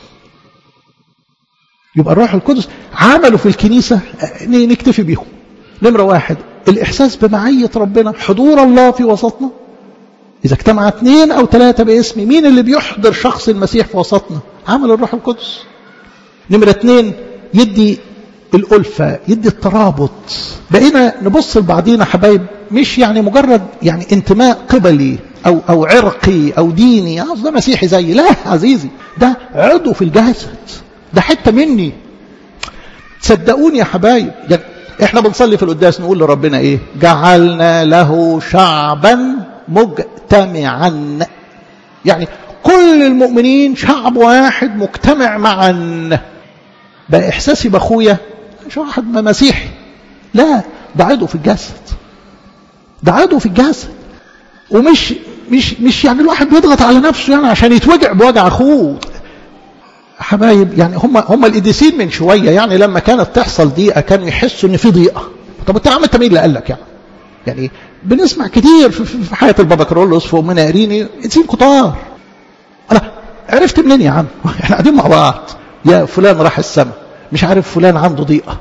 يبقى الروح القدس عملوا في الكنيسة نكتفي بيهم نمرة واحد الإحساس بمعية ربنا حضور الله في وسطنا إذا اجتمع اثنين أو ثلاثة باسمي مين اللي بيحضر شخص المسيح في وسطنا عمل الروح القدس نمرة اثنين يدي الألفة يدي الترابط بقينا نبص لبعضينا حبايب مش يعني مجرد يعني انتماء قبلي أو, أو عرقي أو ديني أصل ده مسيحي زيي لا عزيزي ده عضو في الجسد ده حتة مني صدقوني يا حبايب يعني احنا بنصلي في القداس نقول لربنا ايه جعلنا له شعبا مجتمعا يعني كل المؤمنين شعب واحد مجتمع معا بقى احساسي باخويا مش واحد مسيحي لا ده عضو في الجسد ده عضو في الجسد ومش مش مش يعني الواحد بيضغط على نفسه يعني عشان يتوجع بوجع اخوه حبايب يعني هم هم القديسين من شويه يعني لما كانت تحصل ضيقه كانوا يحسوا ان في ضيقه طب انت عم انت مين اللي قال لك يعني يعني بنسمع كتير في, في حياه البابا كرولوس في امنا اريني قديسين كتار انا عرفت منين يا عم احنا قاعدين مع بعض يا فلان راح السماء مش عارف فلان عنده ضيقه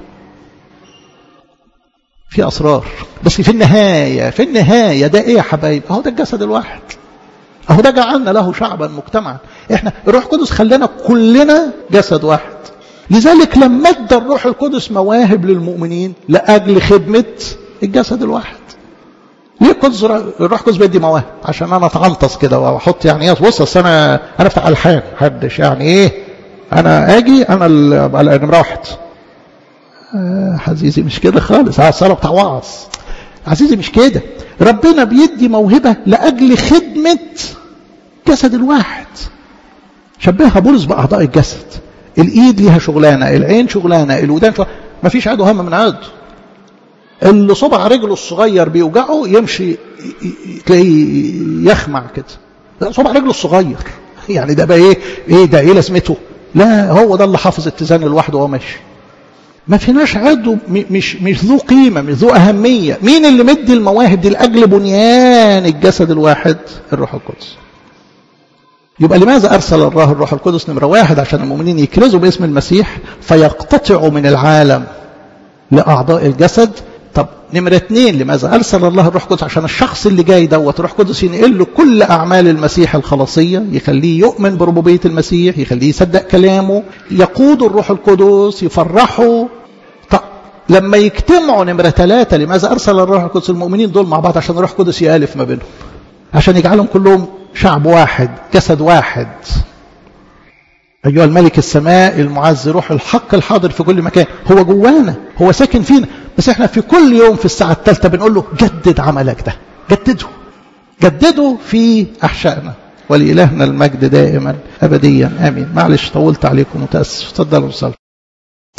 في اسرار بس في النهايه في النهايه ده ايه يا حبايب اهو ده الجسد الواحد اهو ده جعلنا له شعبا مجتمعا احنا الروح القدس خلانا كلنا جسد واحد لذلك لما ادى الروح القدس مواهب للمؤمنين لاجل خدمه الجسد الواحد ليه القدس الروح القدس بيدي مواهب عشان انا اتعنطص كده واحط يعني ايه بص اصل انا انا افتح الحان محدش يعني ايه انا اجي انا اللي نمره واحد آه عزيزي مش كده خالص على الصلاه بتاع وعظ عزيزي مش كده ربنا بيدي موهبه لاجل خدمه جسد الواحد شبهها بولس بأعضاء الجسد الإيد ليها شغلانة العين شغلانة الودان شغلانة ما فيش عضو هم من عضو اللي صبع رجله الصغير بيوجعه يمشي تلاقيه يخمع كده صبع رجله الصغير يعني ده بقى ايه ايه ده ايه لازمته لا هو ده اللي حافظ اتزان لوحده وهو ماشي ما فيناش عضو مش مش ذو قيمه مش ذو اهميه مين اللي مدي المواهب دي لاجل بنيان الجسد الواحد الروح القدس يبقى لماذا أرسل الله الروح القدس نمرة واحد عشان المؤمنين يكرزوا باسم المسيح فيقتطعوا من العالم لأعضاء الجسد طب نمرة اثنين لماذا أرسل الله الروح القدس عشان الشخص اللي جاي دوت الروح القدس ينقل له كل أعمال المسيح الخلاصية يخليه يؤمن بربوبية المسيح يخليه يصدق كلامه يقود الروح القدس يفرحه طب لما يجتمعوا نمرة ثلاثة لماذا أرسل الروح القدس المؤمنين دول مع بعض عشان الروح القدس يألف ما بينهم عشان يجعلهم كلهم شعب واحد جسد واحد أيها الملك السماء المعز روح الحق الحاضر في كل مكان هو جوانا هو ساكن فينا بس احنا في كل يوم في الساعة الثالثة بنقول له جدد عملك ده جدده جدده في أحشائنا ولإلهنا المجد دائما أبديا آمين معلش طولت عليكم متأسف تفضلوا صلوا